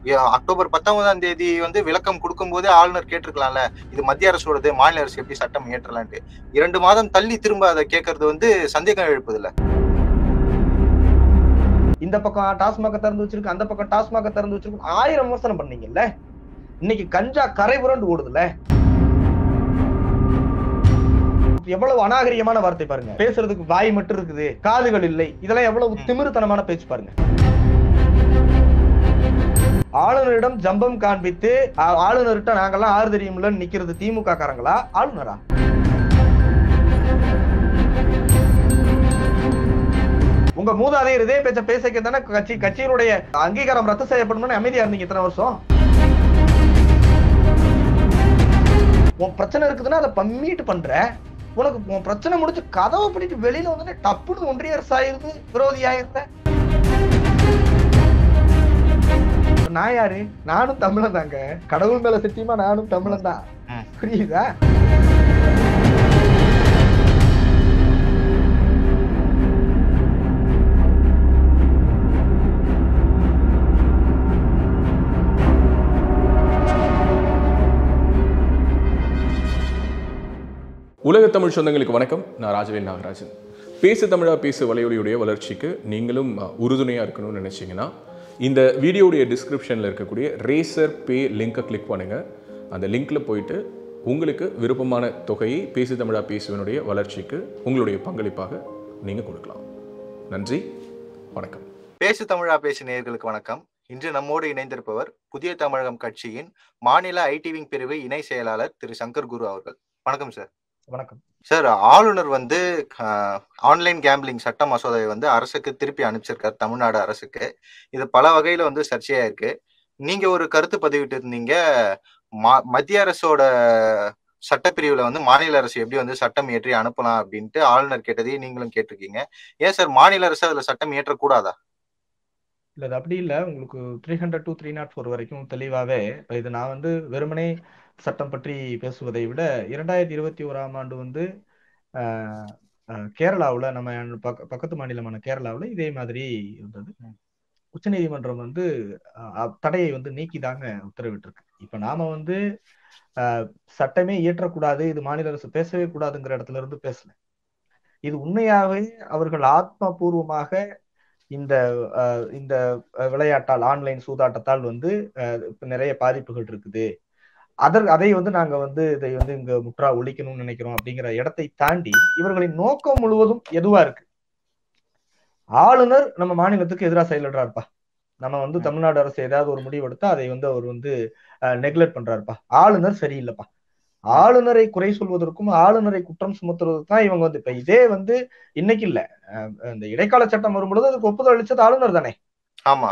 ஏ- October பத்தொன்பதாம் தேதி வந்து விளக்கம் கொடுக்கும் போதே ஆளுநர் கேட்டிருக்கலாம்ல இது மத்திய அரசோடது மாநில அரசு எப்படி சட்டம் இயற்றலான்ட்டு இரண்டு மாதம் தள்ளி திரும்ப அதை கேட்கறது வந்து சந்தேகம் எழுப்புது இல்ல இந்த பக்கம் டாஸ்மாக திறந்து வச்சிருக்கு அந்த பக்கம் டாஸ்மாக திறந்து வச்சிருக்கு ஆயிரம் விமர்சனம் பண்ணீங்கல்ல இன்னைக்கு கஞ்சா கரை புரண்டு ஓடுதுல்ல எவ்வளவு அநாகரிகமான வார்த்தை பாருங்க பேசுறதுக்கு வாய் மட்டும் இருக்குது காதுகள் இல்லை இதெல்லாம் எவ்வளவு திமிருத்தனமான பேச்சு பாருங்க ஆளுநரிடம் ஜம்பம் காண்பித்து ஆ- ஆளுநர்கிட்ட நாங்கெல்லாம் ஆறு தெரியும்லன்னு நிக்கிறது திமுக காரங்களா ஆளுநரா உங்க மூதாதையர் இதே பேச்ச பேசக்க தானே கட்சி கட்சியினுடைய அங்கீகாரம் ரத்து செய்யப்படும்னு அமைதியா இருந்தீங்க இத்தனை வருஷம் உன் பிரச்சனை இருக்குதுன்னா அதை பம்மிட்டு பண்ற உனக்கு உன் பிரச்சனை முடிச்சு கதவை பிடிட்டு வெளியில வந்து டப்புன்னு ஒன்றிய அரசு ஆயிருது விரோதி ஆயிருந்த நான் யாரு நானும் தமிழன் தாங்க கடவுள் மேல சத்தியமா நானும் தமிழன் தான் ம். புரியுதா உலக தமிழ் சொந்தங்களுக்கு வணக்கம் நான் ராஜவேல் நாகராஜன் பேசு தமிழா பேசு வலையொலியுடைய வளர்ச்சிக்கு நீங்களும் அஹ், உறுதுணையா இருக்கணும்னு நினைச்சீங்கன்னா இந்த வீடியோடைய டிஸ்கிரிப்ஷனில் இருக்கக்கூடிய ரேசர் பே லிங்கை கிளிக் பண்ணுங்க அந்த லிங்க்ல போயிட்டு உங்களுக்கு விருப்பமான தொகையை பேசு தமிழா பேசுவனுடைய வளர்ச்சிக்கு உங்களுடைய பங்களிப்பாக நீங்கள் கொடுக்கலாம் நன்றி வணக்கம் பேசு தமிழா பேசு நேயர்களுக்கு வணக்கம் இன்று நம்மோடு இணைந்திருப்பவர் புதிய தமிழகம் கட்சியின் மாநில ஐடி விங் பிரிவு இணை செயலாளர் திரு சங்கர் குரு அவர்கள் வணக்கம் சார் வணக்கம் சார் ஆளுநர் வந்து ஆன்லைன் கேம்பிளிங் சட்ட மசோதாவை வந்து அரசுக்கு திருப்பி அனுப்பிச்சிருக்காரு தமிழ்நாடு அரசுக்கு இது பல வகையில வந்து சர்ச்சையா இருக்கு நீங்க ஒரு கருத்து பதிவிட்டு இருந்தீங்க மா- மத்திய அரசோட சட்டப்பிரிவுல வந்து மாநில அரசு எப்படி வந்து சட்டம் இயற்றி அனுப்பலாம் அப்படின்ட்டு ஆளுநர் கேட்டதையும் நீங்களும் கேட்டிருக்கீங்க ஏன் சார் மாநில அரசு அதுல சட்டம் இயற்றக்கூடாதா இல்ல அது அப்படி இல்ல உங்களுக்கு three hundred to three nought four வரைக்கும் தெளிவாவே இப்ப இது நான் வந்து வெறுமனே சட்டம் பற்றி பேசுவதை விட இரண்டாயிரத்தி இருபத்தி ஓராம் ஆண்டு வந்து ஆஹ், ஆஹ், கேரளாவுல நம்ம பக்க பக்கத்து மாநிலமான கேரளாவுல இதே மாதிரி இருந்தது உச்சநீதிமன்றம் வந்து ஆஹ், அ- தடையை வந்து நீக்கிதாங்க உத்தரவிட்டிருக்கு இப்ப நாம வந்து ஆஹ், சட்டமே இயற்றக்கூடாது இது மாநில அரசு பேசவே கூடாதுங்கிற இடத்துல இருந்து பேசல இது உண்மையாவே அவர்கள் ஆத்மபூர்வமாக இந்த அஹ், இந்த அஹ், விளையாட்டால் ஆன்லைன் சூதாட்டத்தால் வந்து அஹ், இப்ப நிறைய பாதிப்புகள் இருக்குது அதற்கு அதை வந்து நாங்க வந்து இதை வந்து இங்க முற்றா ஒழிக்கணும்னு நினைக்கிறோம் அப்படிங்கிற இடத்தை தாண்டி இவர்களின் நோக்கம் முழுவதும் எதுவா இருக்கு ஆளுநர் நம்ம மாநிலத்துக்கு எதிராக செயல்படுறாருப்பா நம்ம வந்து தமிழ்நாடு அரசு ஏதாவது ஒரு முடிவு எடுத்தா அதை வந்து அவர் வந்து நெக்லெக்ட் பண்றாருப்பா ஆளுநர் சரியில்லைப்பா ஆளுநரை குறை சொல்வதற்கும் ஆளுநரை குற்றம் சுமத்துறதுக்கு தான் இவங்க வந்து இப்ப இதே வந்து இன்னைக்கு இல்ல அஹ் இந்த இடைக்கால சட்டம் வரும்பொழுது அதுக்கு ஒப்புதல் அளிச்சது ஆளுநர் தானே ஆமா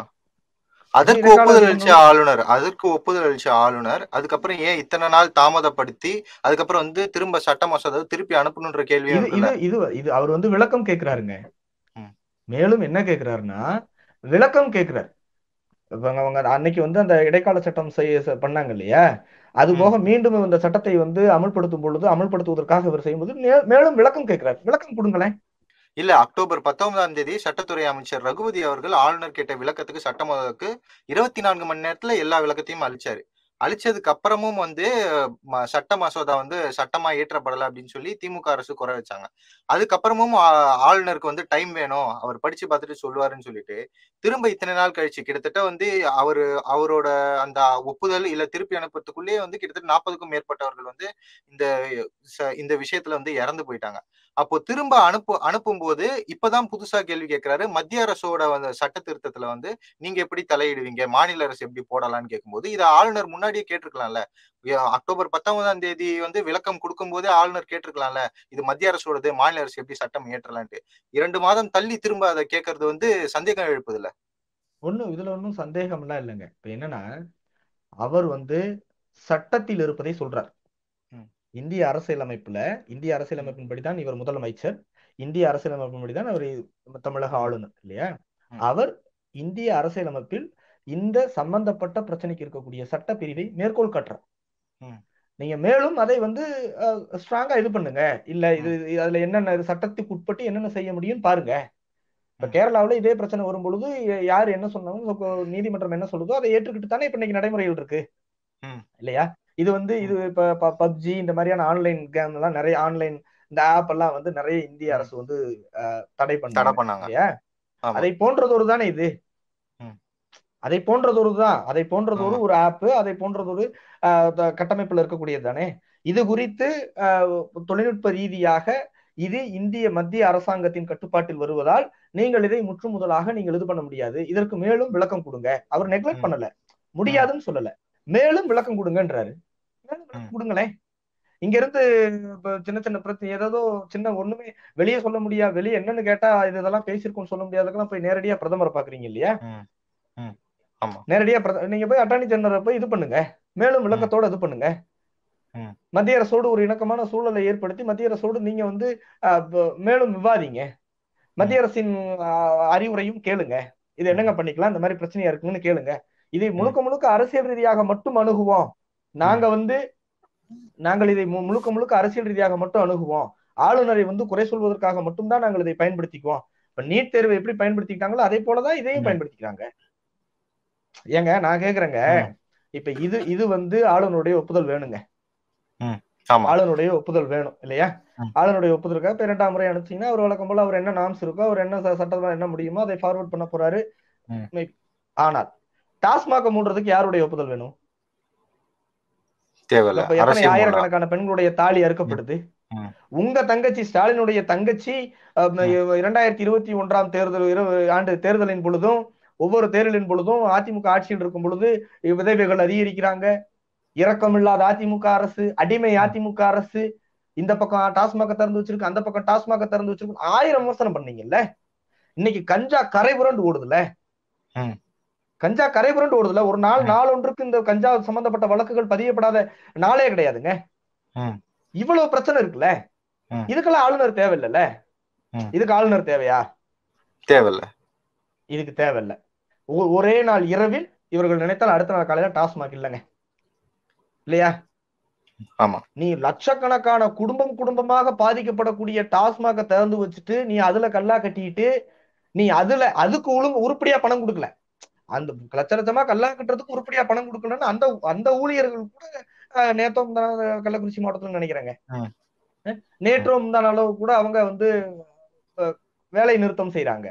அதற்கு இடைக்கால ஒப்புதல் அளிச்ச சட்டம் ஆளுநர் அதற்கு ஒப்புதல் அளிச்ச ஆளுநர் அதுக்கப்புறம் ஏன் இத்தனை நாள் தாமதப்படுத்தி அதுக்கப்புறம் வந்து திரும்ப சட்ட மசோதாவை திருப்பி அனுப்பணுன்ற கேள்வியும் இது இருக்குல்ல இது இது இது அவர் வந்து விளக்கம் கேட்கிறாருங்க ம். மேலும் என்ன கேட்கிறாருன்னா விளக்கம் கேட்கிறார் இவங்க அவங்க அன்னைக்கு வந்து அந்த இடைக்கால சட்டம் செய்ய ச- பண்ணாங்க இல்லையா அது ம். போக மீண்டும் இந்த சட்டத்தை வந்து அமல்படுத்தும் பொழுது அமல்படுத்துவதற்காக இவர் செய்யும்போது மே- மேலும் விளக்கம் கேட்கிறார் விளக்கம் கொடுங்களேன் இல்ல அக்டோபர் பத்தொன்பதாம் தேதி சட்டத்துறை அமைச்சர் ரகுபதி அவர்கள் ஆளுநர் கேட்ட விளக்கத்துக்கு சட்ட மசோதாவுக்கு இருபத்தி நான்கு மணி நேரத்துல எல்லா விளக்கத்தையும் அளிச்சாரு அளிச்சதுக்கு அப்புறமும் வந்து ம- சட்ட மசோதா வந்து சட்டமா இயற்றப்படல அப்படின்னு சொல்லி திமுக அரசு குறை வச்சாங்க அதுக்கப்புறமும் ஆ- ஆளுநருக்கு வந்து டைம் வேணும் அவர் படிச்சு பார்த்துட்டு சொல்லுவாருன்னு சொல்லிட்டு திரும்ப இத்தனை நாள் கழிச்சு கிட்டத்தட்ட வந்து அவரு அவரோட அந்த ஒப்புதல் இல்ல திருப்பி அனுப்புறதுக்குள்ளேயே வந்து கிட்டத்தட்ட நாற்பதுக்கும் மேற்பட்டவர்கள் வந்து இந்த ச- இந்த விஷயத்துல வந்து இறந்து போயிட்டாங்க அப்போ திரும்ப அனுப்பு அனுப்பும் போது இப்பதான் புதுசா கேள்வி கேட்கிறாரு மத்திய அரசோட வந்து சட்ட திருத்தத்துல வந்து நீங்க எப்படி தலையிடுவீங்க மாநில அரசு எப்படி போடலாம்னு கேட்கும்போது இதை ஆளுநர் முன்னாடியே கேட்டிருக்கலாம்ல ஏ- அக்டோபர் பத்தொன்பதாம் தேதி வந்து விளக்கம் கொடுக்கும் போதே ஆளுநர் கேட்டிருக்கலாம்ல இது மத்திய அரசோடது மாநில அரசு எப்படி சட்டம் இயற்றலான்ட்டு இரண்டு மாதம் தள்ளி திரும்ப அதை கேட்கறது வந்து சந்தேகம் எழுப்புது இல்ல ஒண்ணும் இதுல ஒன்றும் சந்தேகம்லாம் இல்லைங்க இப்ப என்னன்னா அவர் வந்து சட்டத்தில் இருப்பதை சொல்றார் ம். இந்திய அரசியலமைப்புல இந்திய அரசியலமைப்பின்படி தான் இவர் முதலமைச்சர் இந்திய அரசியலமைப்பின்படி தான் அவர் தமிழக ஆளுநர் இல்லையா ம். அவர் இந்திய அரசியலமைப்பில் இந்த சம்பந்தப்பட்ட பிரச்சனைக்கு இருக்கக்கூடிய சட்ட பிரிவை மேற்கோள் காட்டுறார் ம். நீங்க மேலும் அதை வந்து ஸ்ட்ராங்கா இது பண்ணுங்க இல்ல இது இது- அதுல என்னென்ன இது சட்டத்துக்கு உட்பட்டு என்னென்ன செய்ய முடியும்னு பாருங்க இப்ப கேரளாவுல இதே பிரச்சனை வரும் பொழுது ய- யார் என்ன சொன்னாலும் இப்ப நீதிமன்றம் என்ன சொல்லுதோ அதை ஏற்றுக்கிட்டு தானே இப்ப இன்னைக்கு நடைமுறையில் இருக்கு ம். இல்லையா இது வந்து இது இப்ப பப்ஜி இந்த மாதிரியான ஆன்லைன் கேம் எல்லாம் நிறைய ஆன்லைன் இந்த ஆப் எல்லாம் வந்து நிறைய இந்திய அரசு வந்து அஹ், தடை தடை பண்ணாங்க பண்ணாங்க இல்லையா ஆமா. அதை போன்றதொரு தானே இது ம். அதை போன்றதொரு தான் அதை போன்றதொரு ஒரு ஆப் அதை போன்றதொரு அஹ், த- கட்டமைப்புல இருக்கக்கூடியது தானே இது குறித்து அஹ், தொழில்நுட்ப ரீதியாக இது இந்திய மத்திய அரசாங்கத்தின் கட்டுப்பாட்டில் வருவதால் நீங்கள் இதை முற்று முதலாக நீங்கள் இது பண்ண முடியாது இதற்கு மேலும் விளக்கம் கொடுங்க அவர் நெக்லெக்ட் ம். பண்ணல முடியாதுன்னு சொல்லல மேலும் விளக்கம் கொடுங்கன்றாரு மேலும் விளக்கம் ம். கொடுங்களேன் இங்க இருந்து இப்ப சின்ன சின்ன பிரச்சனை ஏதோ சின்ன ஒண்ணுமே வெளியே சொல்ல முடியாது வெளியே என்னன்னு கேட்டா இது இதெல்லாம் பேசியிருக்கோம்னு சொல்ல முடியாததுக்கெல்லாம் போய் நேரடியா பிரதமரை பாக்குறீங்க இல்லையா ம். ம். ஆமா நேரடியா பிரத- நீங்க போய் அட்டார்னி ஜெனரல் போய் இது பண்ணுங்க மேலும் விளக்கத்தோட இது பண்ணுங்க ம். மத்திய அரசோடு ஒரு இணக்கமான சூழலை ஏற்படுத்தி மத்திய அரசோடு நீங்க வந்து அஹ், ப- மேலும் விவாதிங்க மத்திய அரசின் அஹ், அறிவுரையும் கேளுங்க இது என்னங்க பண்ணிக்கலாம் இந்த மாதிரி பிரச்சனையா இருக்குன்னு கேளுங்க இதை முழுக்க முழுக்க அரசியல் ரீதியாக மட்டும் அணுகுவோம் நாங்க வந்து நாங்கள் இதை மு- முழுக்க முழுக்க அரசியல் ரீதியாக மட்டும் அணுகுவோம் ஆளுநரை வந்து குறை சொல்வதற்காக மட்டும்தான் நாங்கள் இதை பயன்படுத்திக்குவோம் இப்ப நீட் தேர்வை எப்படி பயன்படுத்திக்கிட்டாங்களோ அதே போலதான் இதையும் ம். பயன்படுத்திக்கிறாங்க ஏங்க நான் கேக்குறேங்க ம். இப்ப இது இது வந்து ஆளுநருடைய ஒப்புதல் வேணுங்க ஆமா ஆளுநருடைய ஒப்புதல் வேணும் இல்லையா ம். ஆளுநருடைய ஒப்புதலுக்காக இப்ப இரண்டாம் முறை அனுப்பிச்சீங்கன்னா அவர் வழக்கம் போல அவர் என்ன நாம்ஸ் இருக்கோ அவர் என்ன ச- சட்டமா என்ன முடியுமோ அதை ஃபார்வர்ட் பண்ண போறாரு ம். Maybe. ஆனால் டாஸ்மாக மூடுறதுக்கு யாருடைய ஒப்புதல் வேணும் தேவையில்ல அப்ப எத்தனை அரசியல் மூலம். ஆயிரக்கணக்கான பெண்களுடைய தாலி அறுக்கப்படுது ம். உங்க தங்கச்சி ஸ்டாலினுடைய தங்கச்சி அஹ், ம். இரண்டாயிரத்தி இருபத்தி ஒன்றாம் தேர்தல் இரு- ஆண்டு தேர்தலின் பொழுதும் ஒவ்வொரு தேர்தலின் பொழுதும் அதிமுக ஆட்சியில் இருக்கும் பொழுது விதவைகள் அதிகரிக்கிறாங்க இரக்கமில்லாத அதிமுக அரசு அடிமை அதிமுக அரசு இந்த பக்கம் டாஸ்மாக திறந்து வச்சிருக்கு அந்த பக்கம் டாஸ்மாக திறந்து வச்சிருக்கு ஆயிரம் விமர்சனம் பண்ணீங்கல்ல இன்னைக்கு கஞ்சா கரை புரண்டு ஓடுதுல ம். கஞ்சா கரை புரண்டு ஓடுதுல ஒரு நாள் ம். நாள் ஒன்றுக்கு இந்த கஞ்சா சம்பந்தப்பட்ட வழக்குகள் பதியப்படாத நாளே கிடையாதுங்க ம். இவ்வளவு பிரச்சனை இருக்குல்ல ம். இதுக்கெல்லாம் ஆளுநர் தேவையில்லைல்ல ம். இதுக்கு ஆளுநர் தேவையா தேவையில்ல இதுக்கு தேவையில்ல ஒ- ஒரே நாள் இரவில் இவர்கள் நினைத்தால் அடுத்த நாள் காலையில டாஸ்மாக் இல்லைங்க இல்லையா ஆமா நீ லட்சக்கணக்கான குடும்பம் குடும்பமாக பாதிக்கப்படக்கூடிய டாஸ்மாக திறந்து வச்சுட்டு நீ அதுல கல்லா கட்டிட்டு நீ அதுல அதுக்கு ஒழுங்கு உருப்படியா பணம் கொடுக்கல அந்த லட்ச லட்சமா கல்லா கட்டுறதுக்கு உருப்படியா பணம் கொடுக்கலன்னு அந்த அந்த ஊழியர்கள் கூட அஹ், நேத்தோ முந்தா- கள்ளக்குறிச்சி மாவட்டத்துல நினைக்கிறேங்க ம். அஹ், நேற்றோ முந்தான அளவு கூட அவங்க வந்து அஹ், வேலை நிறுத்தம் செய்றாங்க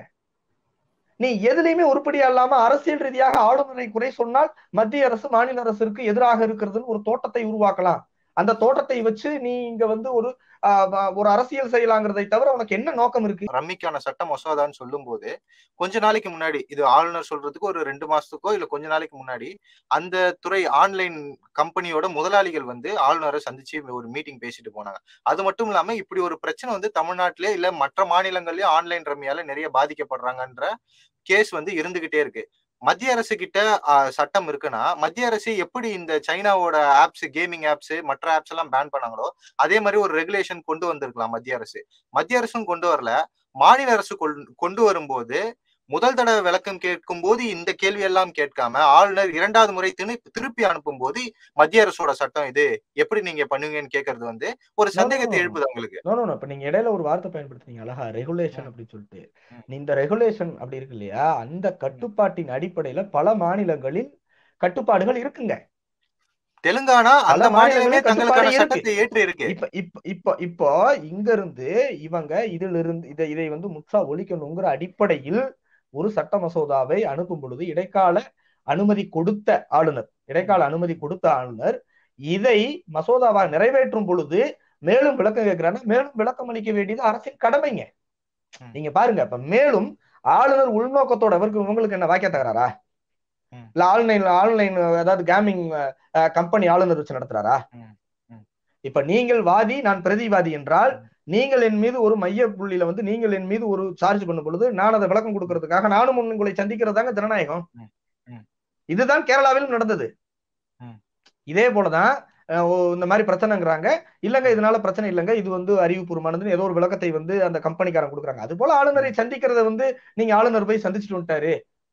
நீ எதுலையுமே உருப்படியா இல்லாம அரசியல் ரீதியாக ஆளுநரை குறை சொன்னால் மத்திய அரசு மாநில அரசிற்கு எதிராக இருக்கிறதுன்னு ஒரு தோட்டத்தை உருவாக்கலாம் அந்த தோட்டத்தை வச்சு நீ இங்க வந்து ஒரு ஆஹ், ஆஹ், ஒரு அரசியல் செய்யலாங்கிறதை தவிர உனக்கு என்ன நோக்கம் இருக்கு ரம்மிக்கான சட்ட மசோதான்னு சொல்லும் போது கொஞ்ச நாளைக்கு முன்னாடி இது ஆளுநர் சொல்றதுக்கு ஒரு ரெண்டு மாசத்துக்கோ இல்ல கொஞ்ச நாளைக்கு முன்னாடி அந்த துறை ஆன்லைன் கம்பெனியோட முதலாளிகள் வந்து ஆளுநரை சந்திச்சு ஒரு மீட்டிங் பேசிட்டு போனாங்க அது மட்டும் இல்லாம இப்படி ஒரு பிரச்சனை வந்து தமிழ்நாட்டிலே இல்ல மற்ற மாநிலங்கள்லயும் ஆன்லைன் ரம்மியால நிறைய பாதிக்கப்படுறாங்கன்ற கேஸ் வந்து இருந்துகிட்டே இருக்கு மத்திய அரசு கிட்ட ஆஹ், சட்டம் இருக்குன்னா மத்திய அரசு எப்படி இந்த சைனாவோட ஆப்ஸ் கேமிங் ஆப்ஸ் மற்ற ஆப்ஸ் எல்லாம் பேன் பண்ணாங்களோ அதே மாதிரி ஒரு ரெகுலேஷன் கொண்டு வந்திருக்கலாம் மத்திய அரசு மத்திய அரசும் கொண்டு வரல மாநில அரசு கொள்- கொண்டு வரும்போது முதல் தடவை விளக்கம் கேட்கும் போது இந்த கேள்வி எல்லாம் கேட்காம ஆளுநர் இரண்டாவது முறை திணி- திருப்பி அனுப்பும் போது மத்திய அரசோட சட்டம் இது எப்படி நீங்க பண்ணுவீங்கன்னு கேக்குறது வந்து ஒரு சந்தேகத்தை No. எழுப்புது அவங்களுக்கு நோ நோ இப்ப நீங்க இடையில ஒரு வார்த்தை பயன்படுத்துனீங்க அழகா ரெகுலேஷன் அப்படின்னு சொல்லிட்டு ம். நீ இந்த ரெகுலேஷன் அப்படி இருக்கு இல்லையா அந்த கட்டுப்பாட்டின் அடிப்படையில பல மாநிலங்களில் கட்டுப்பாடுகள் இருக்குங்க தெலுங்கானா அந்த பல மாநிலமே மாநிலங்களில் தங்களுக்கான கட்டுப்பாடு சட்டத்தை ஏற்றி இருக்கு இப்ப இப்ப இப்ப இப்போ இங்க இருந்து இவங்க இதுல இருந்து இதை இதை வந்து முற்றா ஒழிக்கணுங்கிற அடிப்படையில் ஒரு சட்ட மசோதாவை அனுப்பும் பொழுது இடைக்கால அனுமதி கொடுத்த ஆளுநர் இடைக்கால அனுமதி கொடுத்த ஆளுநர் இதை மசோதாவாக நிறைவேற்றும் பொழுது மேலும் விளக்கம் கேட்கிறாங்க மேலும் விளக்கம் அளிக்க வேண்டியது அரசின் கடமைங்க ம். நீங்க பாருங்க இப்ப மேலும் ஆளுநர் உள்நோக்கத்தோட அவருக்கு உங்களுக்கு என்ன வாக்கிய தகராறா ம். இல்ல ஆன்லைன் ஆன்லைன் அதாவது கேமிங் கம்பெனி ஆளுநர் வச்சு நடத்துறாரா ம். ம். இப்ப நீங்கள் வாதி நான் பிரதிவாதி என்றால் நீங்கள் என் மீது ஒரு மைய புள்ளியில வந்து நீங்கள் என் மீது ஒரு சார்ஜ் பண்ணும் பொழுது நான் அதை விளக்கம் கொடுக்கறதுக்காக நானும் உங்களை சந்திக்கிறதாங்க ஜனநாயகம் ம். ம். இதுதான் கேரளாவிலும் நடந்தது ம். இதே போலதான் அஹ், ஓ, இந்த மாதிரி பிரச்சனைங்கிறாங்க இல்லங்க இதனால பிரச்சனை இல்லைங்க இது வந்து அறிவுபூர்வமானதுன்னு ஏதோ ஒரு விளக்கத்தை வந்து அந்த கம்பெனிக்காரன் கொடுக்குறாங்க அது போல ஆளுநரை சந்திக்கிறத வந்து நீங்க ஆளுநர் போய் சந்திச்சுட்டு வந்துட்டாரு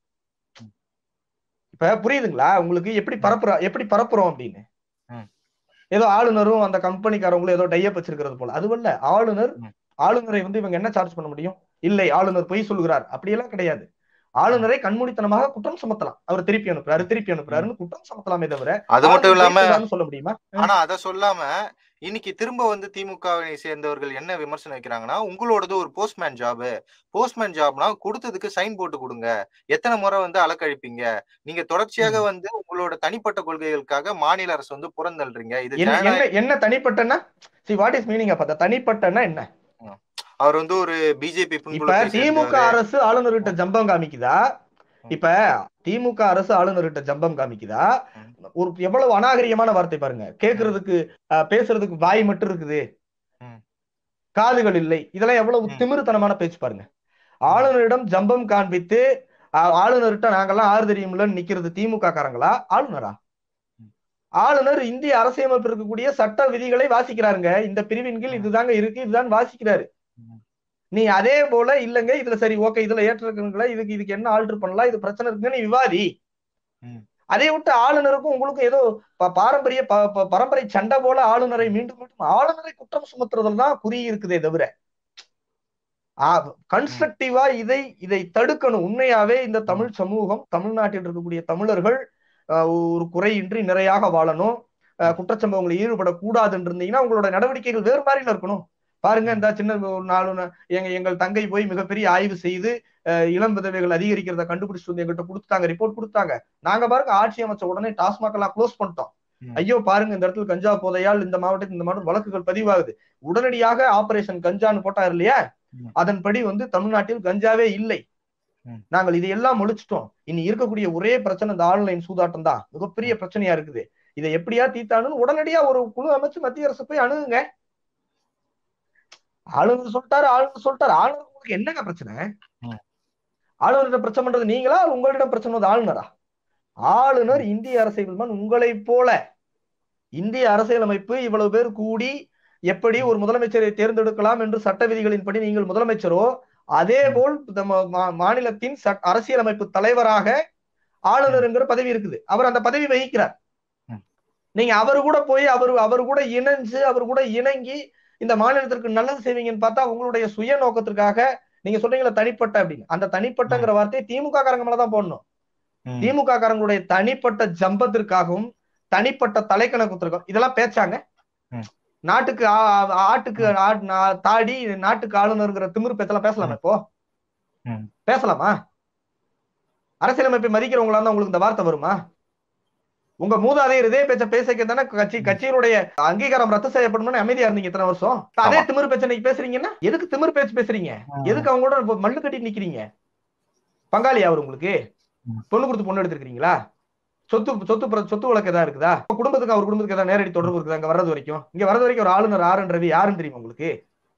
இப்ப புரியுதுங்களா உங்களுக்கு எப்படி பரப்புறோம் எப்படி பரப்புறோம் அப்படின்னு ம். ஏதோ ஆளுநரும் அந்த கம்பெனிக்காரங்களும் ஏதோ டையப் வச்சிருக்கிறது போல அதுவல்ல ஆளுநர் ம். ஆளுநரை வந்து இவங்க என்ன சார்ஜ் பண்ண முடியும் இல்லை ஆளுநர் பொய் சொல்கிறார் அப்படியெல்லாம் கிடையாது ஆளுநரை கண்மூடித்தனமாக குற்றம் சுமத்தலாம் அவர் திருப்பி அனுப்புறாரு திருப்பி அனுப்புறாருன்னு குற்றம் சுமத்தலாமே தவிர அது மட்டும் ஆளுநர் இல்லாம பொய் சொல்றாருன்னு சொல்ல முடியுமா ஆனா அத சொல்லாம இன்னைக்கு திரும்ப வந்து திமுகவை சேர்ந்தவர்கள் என்ன விமர்சனம் வைக்கிறாங்கன்னா உங்களோடது ஒரு போஸ்ட்மேன் ஜாப் போஸ்ட்மேன் ஜாப்னா கொடுத்ததுக்கு சைன் போட்டு கொடுங்க எத்தனை முறை வந்து அலக்கழிப்பீங்க நீங்க தொடர்ச்சியாக வந்து உங்களோட தனிப்பட்ட கொள்கைகளுக்காக மாநில அரசு வந்து புறந்தள்ளுறீங்க இது என்ன ஜனநாயக என்ன என்ன தனிப்பட்டன்னா சி வாட் இஸ் மீனிங் அப்ப தனிப்பட்டன்னா என்ன அவர் வந்து ஒரு பிஜேபி இப்ப திமுக அரசு ஆளுநர்கிட்ட ஜம்பம் காமிக்குதா இப்ப திமுக அரசு ஆளுநர்கிட்ட ஜம்பம் காமிக்குதா ஒரு எவ்வளவு அநாகரிகமான வார்த்தை பாருங்க கேக்குறதுக்கு அஹ், பேசுறதுக்கு வாய் மட்டும் இருக்குது ம். காதுகள் இல்லை இதெல்லாம் எவ்வளவு ம். திமிருத்தனமான பேச்சு பாருங்க ஆளுநரிடம் ஜம்பம் காண்பித்து ஆ- ஆளுநர்கிட்ட நாங்கெல்லாம் ஆறு தெரியும்லன்னு நிக்கிறது திமுக காரங்களா ஆளுநரா ஆளுநர் இந்திய அரசியலமைப்பு இருக்கக்கூடிய சட்ட விதிகளை வாசிக்கிறாருங்க இந்த பிரிவின் கீழ் இதுதாங்க இருக்கு இதுதான் வாசிக்கிறாரு ம். நீ அதே போல இல்லங்க இதுல சரி ஓகே இதுல ஏற்றிருக்குங்களா இதுக்கு இதுக்கு என்ன ஆல்டர் பண்ணலாம் இது பிரச்சனை இருக்குன்னு நீ விவாதி ம். அதை விட்டு ஆளுநருக்கும் உங்களுக்கும் ஏதோ ப- பாரம்பரிய ப- ப- பரம்பரை சண்டை போல ஆளுநரை மீண்டும் மீண்டும் ஆளுநரை குற்றம் சுமத்துறதுல தான் குறி இருக்குதே தவிர கன்ஸ்ட்ரக்டிவா இதை இதை தடுக்கணும் உண்மையாவே இந்த தமிழ் சமூகம் தமிழ்நாட்டில் இருக்கக்கூடிய தமிழர்கள் ஆஹ் ஒரு குறையின்றி நிறையாக வாழணும் ஆஹ் குற்றச்சம்பவங்களில் ஈடுபடக்கூடாதுன்னு இருந்தீங்கன்னா உங்களோட நடவடிக்கைகள் வேறு மாதிரில இருக்கணும் பாருங்க இந்த சின்ன ஒரு நாலு நா- எங்க எங்கள் தங்கை போய் மிகப்பெரிய ஆய்வு செய்து ஆஹ் இளம் விதவைகள் அதிகரிக்கிறத கண்டுபிடிச்சிட்டு வந்து எங்கிட்ட கொடுத்தாங்க ரிப்போர்ட் கொடுத்தாங்க நாங்க பாருங்க ஆட்சி அமைச்ச உடனே டாஸ்மாக் எல்லாம் க்ளோஸ் பண்ணிட்டோம் ம். ஐயோ பாருங்க இந்த இடத்துல கஞ்சா போதையால் இந்த மாவட்டத்தில் இந்த மாவட்டம் வழக்குகள் பதிவாகுது உடனடியாக ஆபரேஷன் கஞ்சான்னு போட்டார் இல்லையா ம். அதன்படி வந்து தமிழ்நாட்டில் கஞ்சாவே இல்லை ம். நாங்கள் இதையெல்லாம் முடிச்சிட்டோம் இனி இருக்கக்கூடிய ஒரே பிரச்சனை இந்த ஆன்லைன் சூதாட்டம் தான் மிகப்பெரிய பிரச்சனையா இருக்குது இதை எப்படியா தீத்தானுன்னு உடனடியா ஒரு குழு அமைச்சு மத்திய அரசு போய் அணுகுங்க ஆளுநர் சொல்லிட்டாரு ஆளுநர் சொல்லிட்டாரு ஆளுநர் உங்களுக்கு என்னங்க பிரச்சனை ம். ஆளுநர்கிட்ட பிரச்சனை பண்றது நீங்களா உங்களிடம் பிரச்சனை வந்து ஆளுநரா ஆளுநர் இந்திய அரசியல் உங்களை போல இந்திய அரசியலமைப்பு இவ்வளவு பேர் கூடி எப்படி ஒரு முதலமைச்சரை தேர்ந்தெடுக்கலாம் என்று சட்ட விதிகளின்படி நீங்கள் முதலமைச்சரோ அதே போல் நம்ம மா- மாநிலத்தின் சட்- அரசியலமைப்பு தலைவராக ஆளுநருங்கிற பதவி இருக்குது அவர் அந்த பதவி வகிக்கிறார் ம். நீங்க அவரு கூட போய் அவர் அவர் கூட இணைஞ்சு அவர் கூட இணங்கி இந்த மாநிலத்திற்கு நல்லது செய்வீங்கன்னு பார்த்தா உங்களுடைய சுய நோக்கத்திற்காக நீங்க சொல்றீங்களா தனிப்பட்ட அப்படின்னு அந்த தனிப்பட்டங்கிற வார்த்தையை திமுக காரங்க மேலதான் போடணும் ம். திமுக காரங்களுடைய தனிப்பட்ட ஜம்பத்திற்காகவும் தனிப்பட்ட தலைக்கணக்கத்திற்கும் இதெல்லாம் பேச்சாங்க ம். நாட்டுக்கு ஆ- ஆ- ஆட்டுக்கு ஆ- நா- தாடி நாட்டுக்கு ஆளுநருங்கிற திமிரு பேச்செல்லாம் பேசலாமா இப்போ ம். பேசலாமா அரசியலமைப்பை மதிக்கிறவங்களா இருந்தா உங்களுக்கு இந்த வார்த்தை வருமா உங்க மூதாதையர் இதே பேச்ச பேசிக்க தானே கட்சி கட்சியினுடைய அங்கீகாரம் ரத்து செய்யப்படும்னு அமைதியா இருந்தீங்க இத்தனை வருஷம் இப்ப அதே ஆமா. திமிரு பேச்சு இன்னைக்கு பேசுறீங்கன்னா எதுக்கு திமிரு பேச்சு பேசுறீங்க எதுக்கு அவங்க கூட இப்ப மல்லு கட்டி நிக்கிறீங்க பங்காளி அவர் உங்களுக்கு ம். பொண்ணு கொடுத்து பொண்ணு எடுத்திருக்கீங்களா சொத்து சொத்து பிர- சொத்து வழக்கு ஏதாவது இருக்குதா உங்க குடும்பத்துக்கு அவர் குடும்பத்துக்கு ஏதாவது நேரடி தொடர்பு இருக்குதா அங்க வர்றது வரைக்கும் இங்க வர்றது வரைக்கும் ஒரு ஆளுநர் ஆர் என் ரவி யாருன்னு தெரியுமா உங்களுக்கு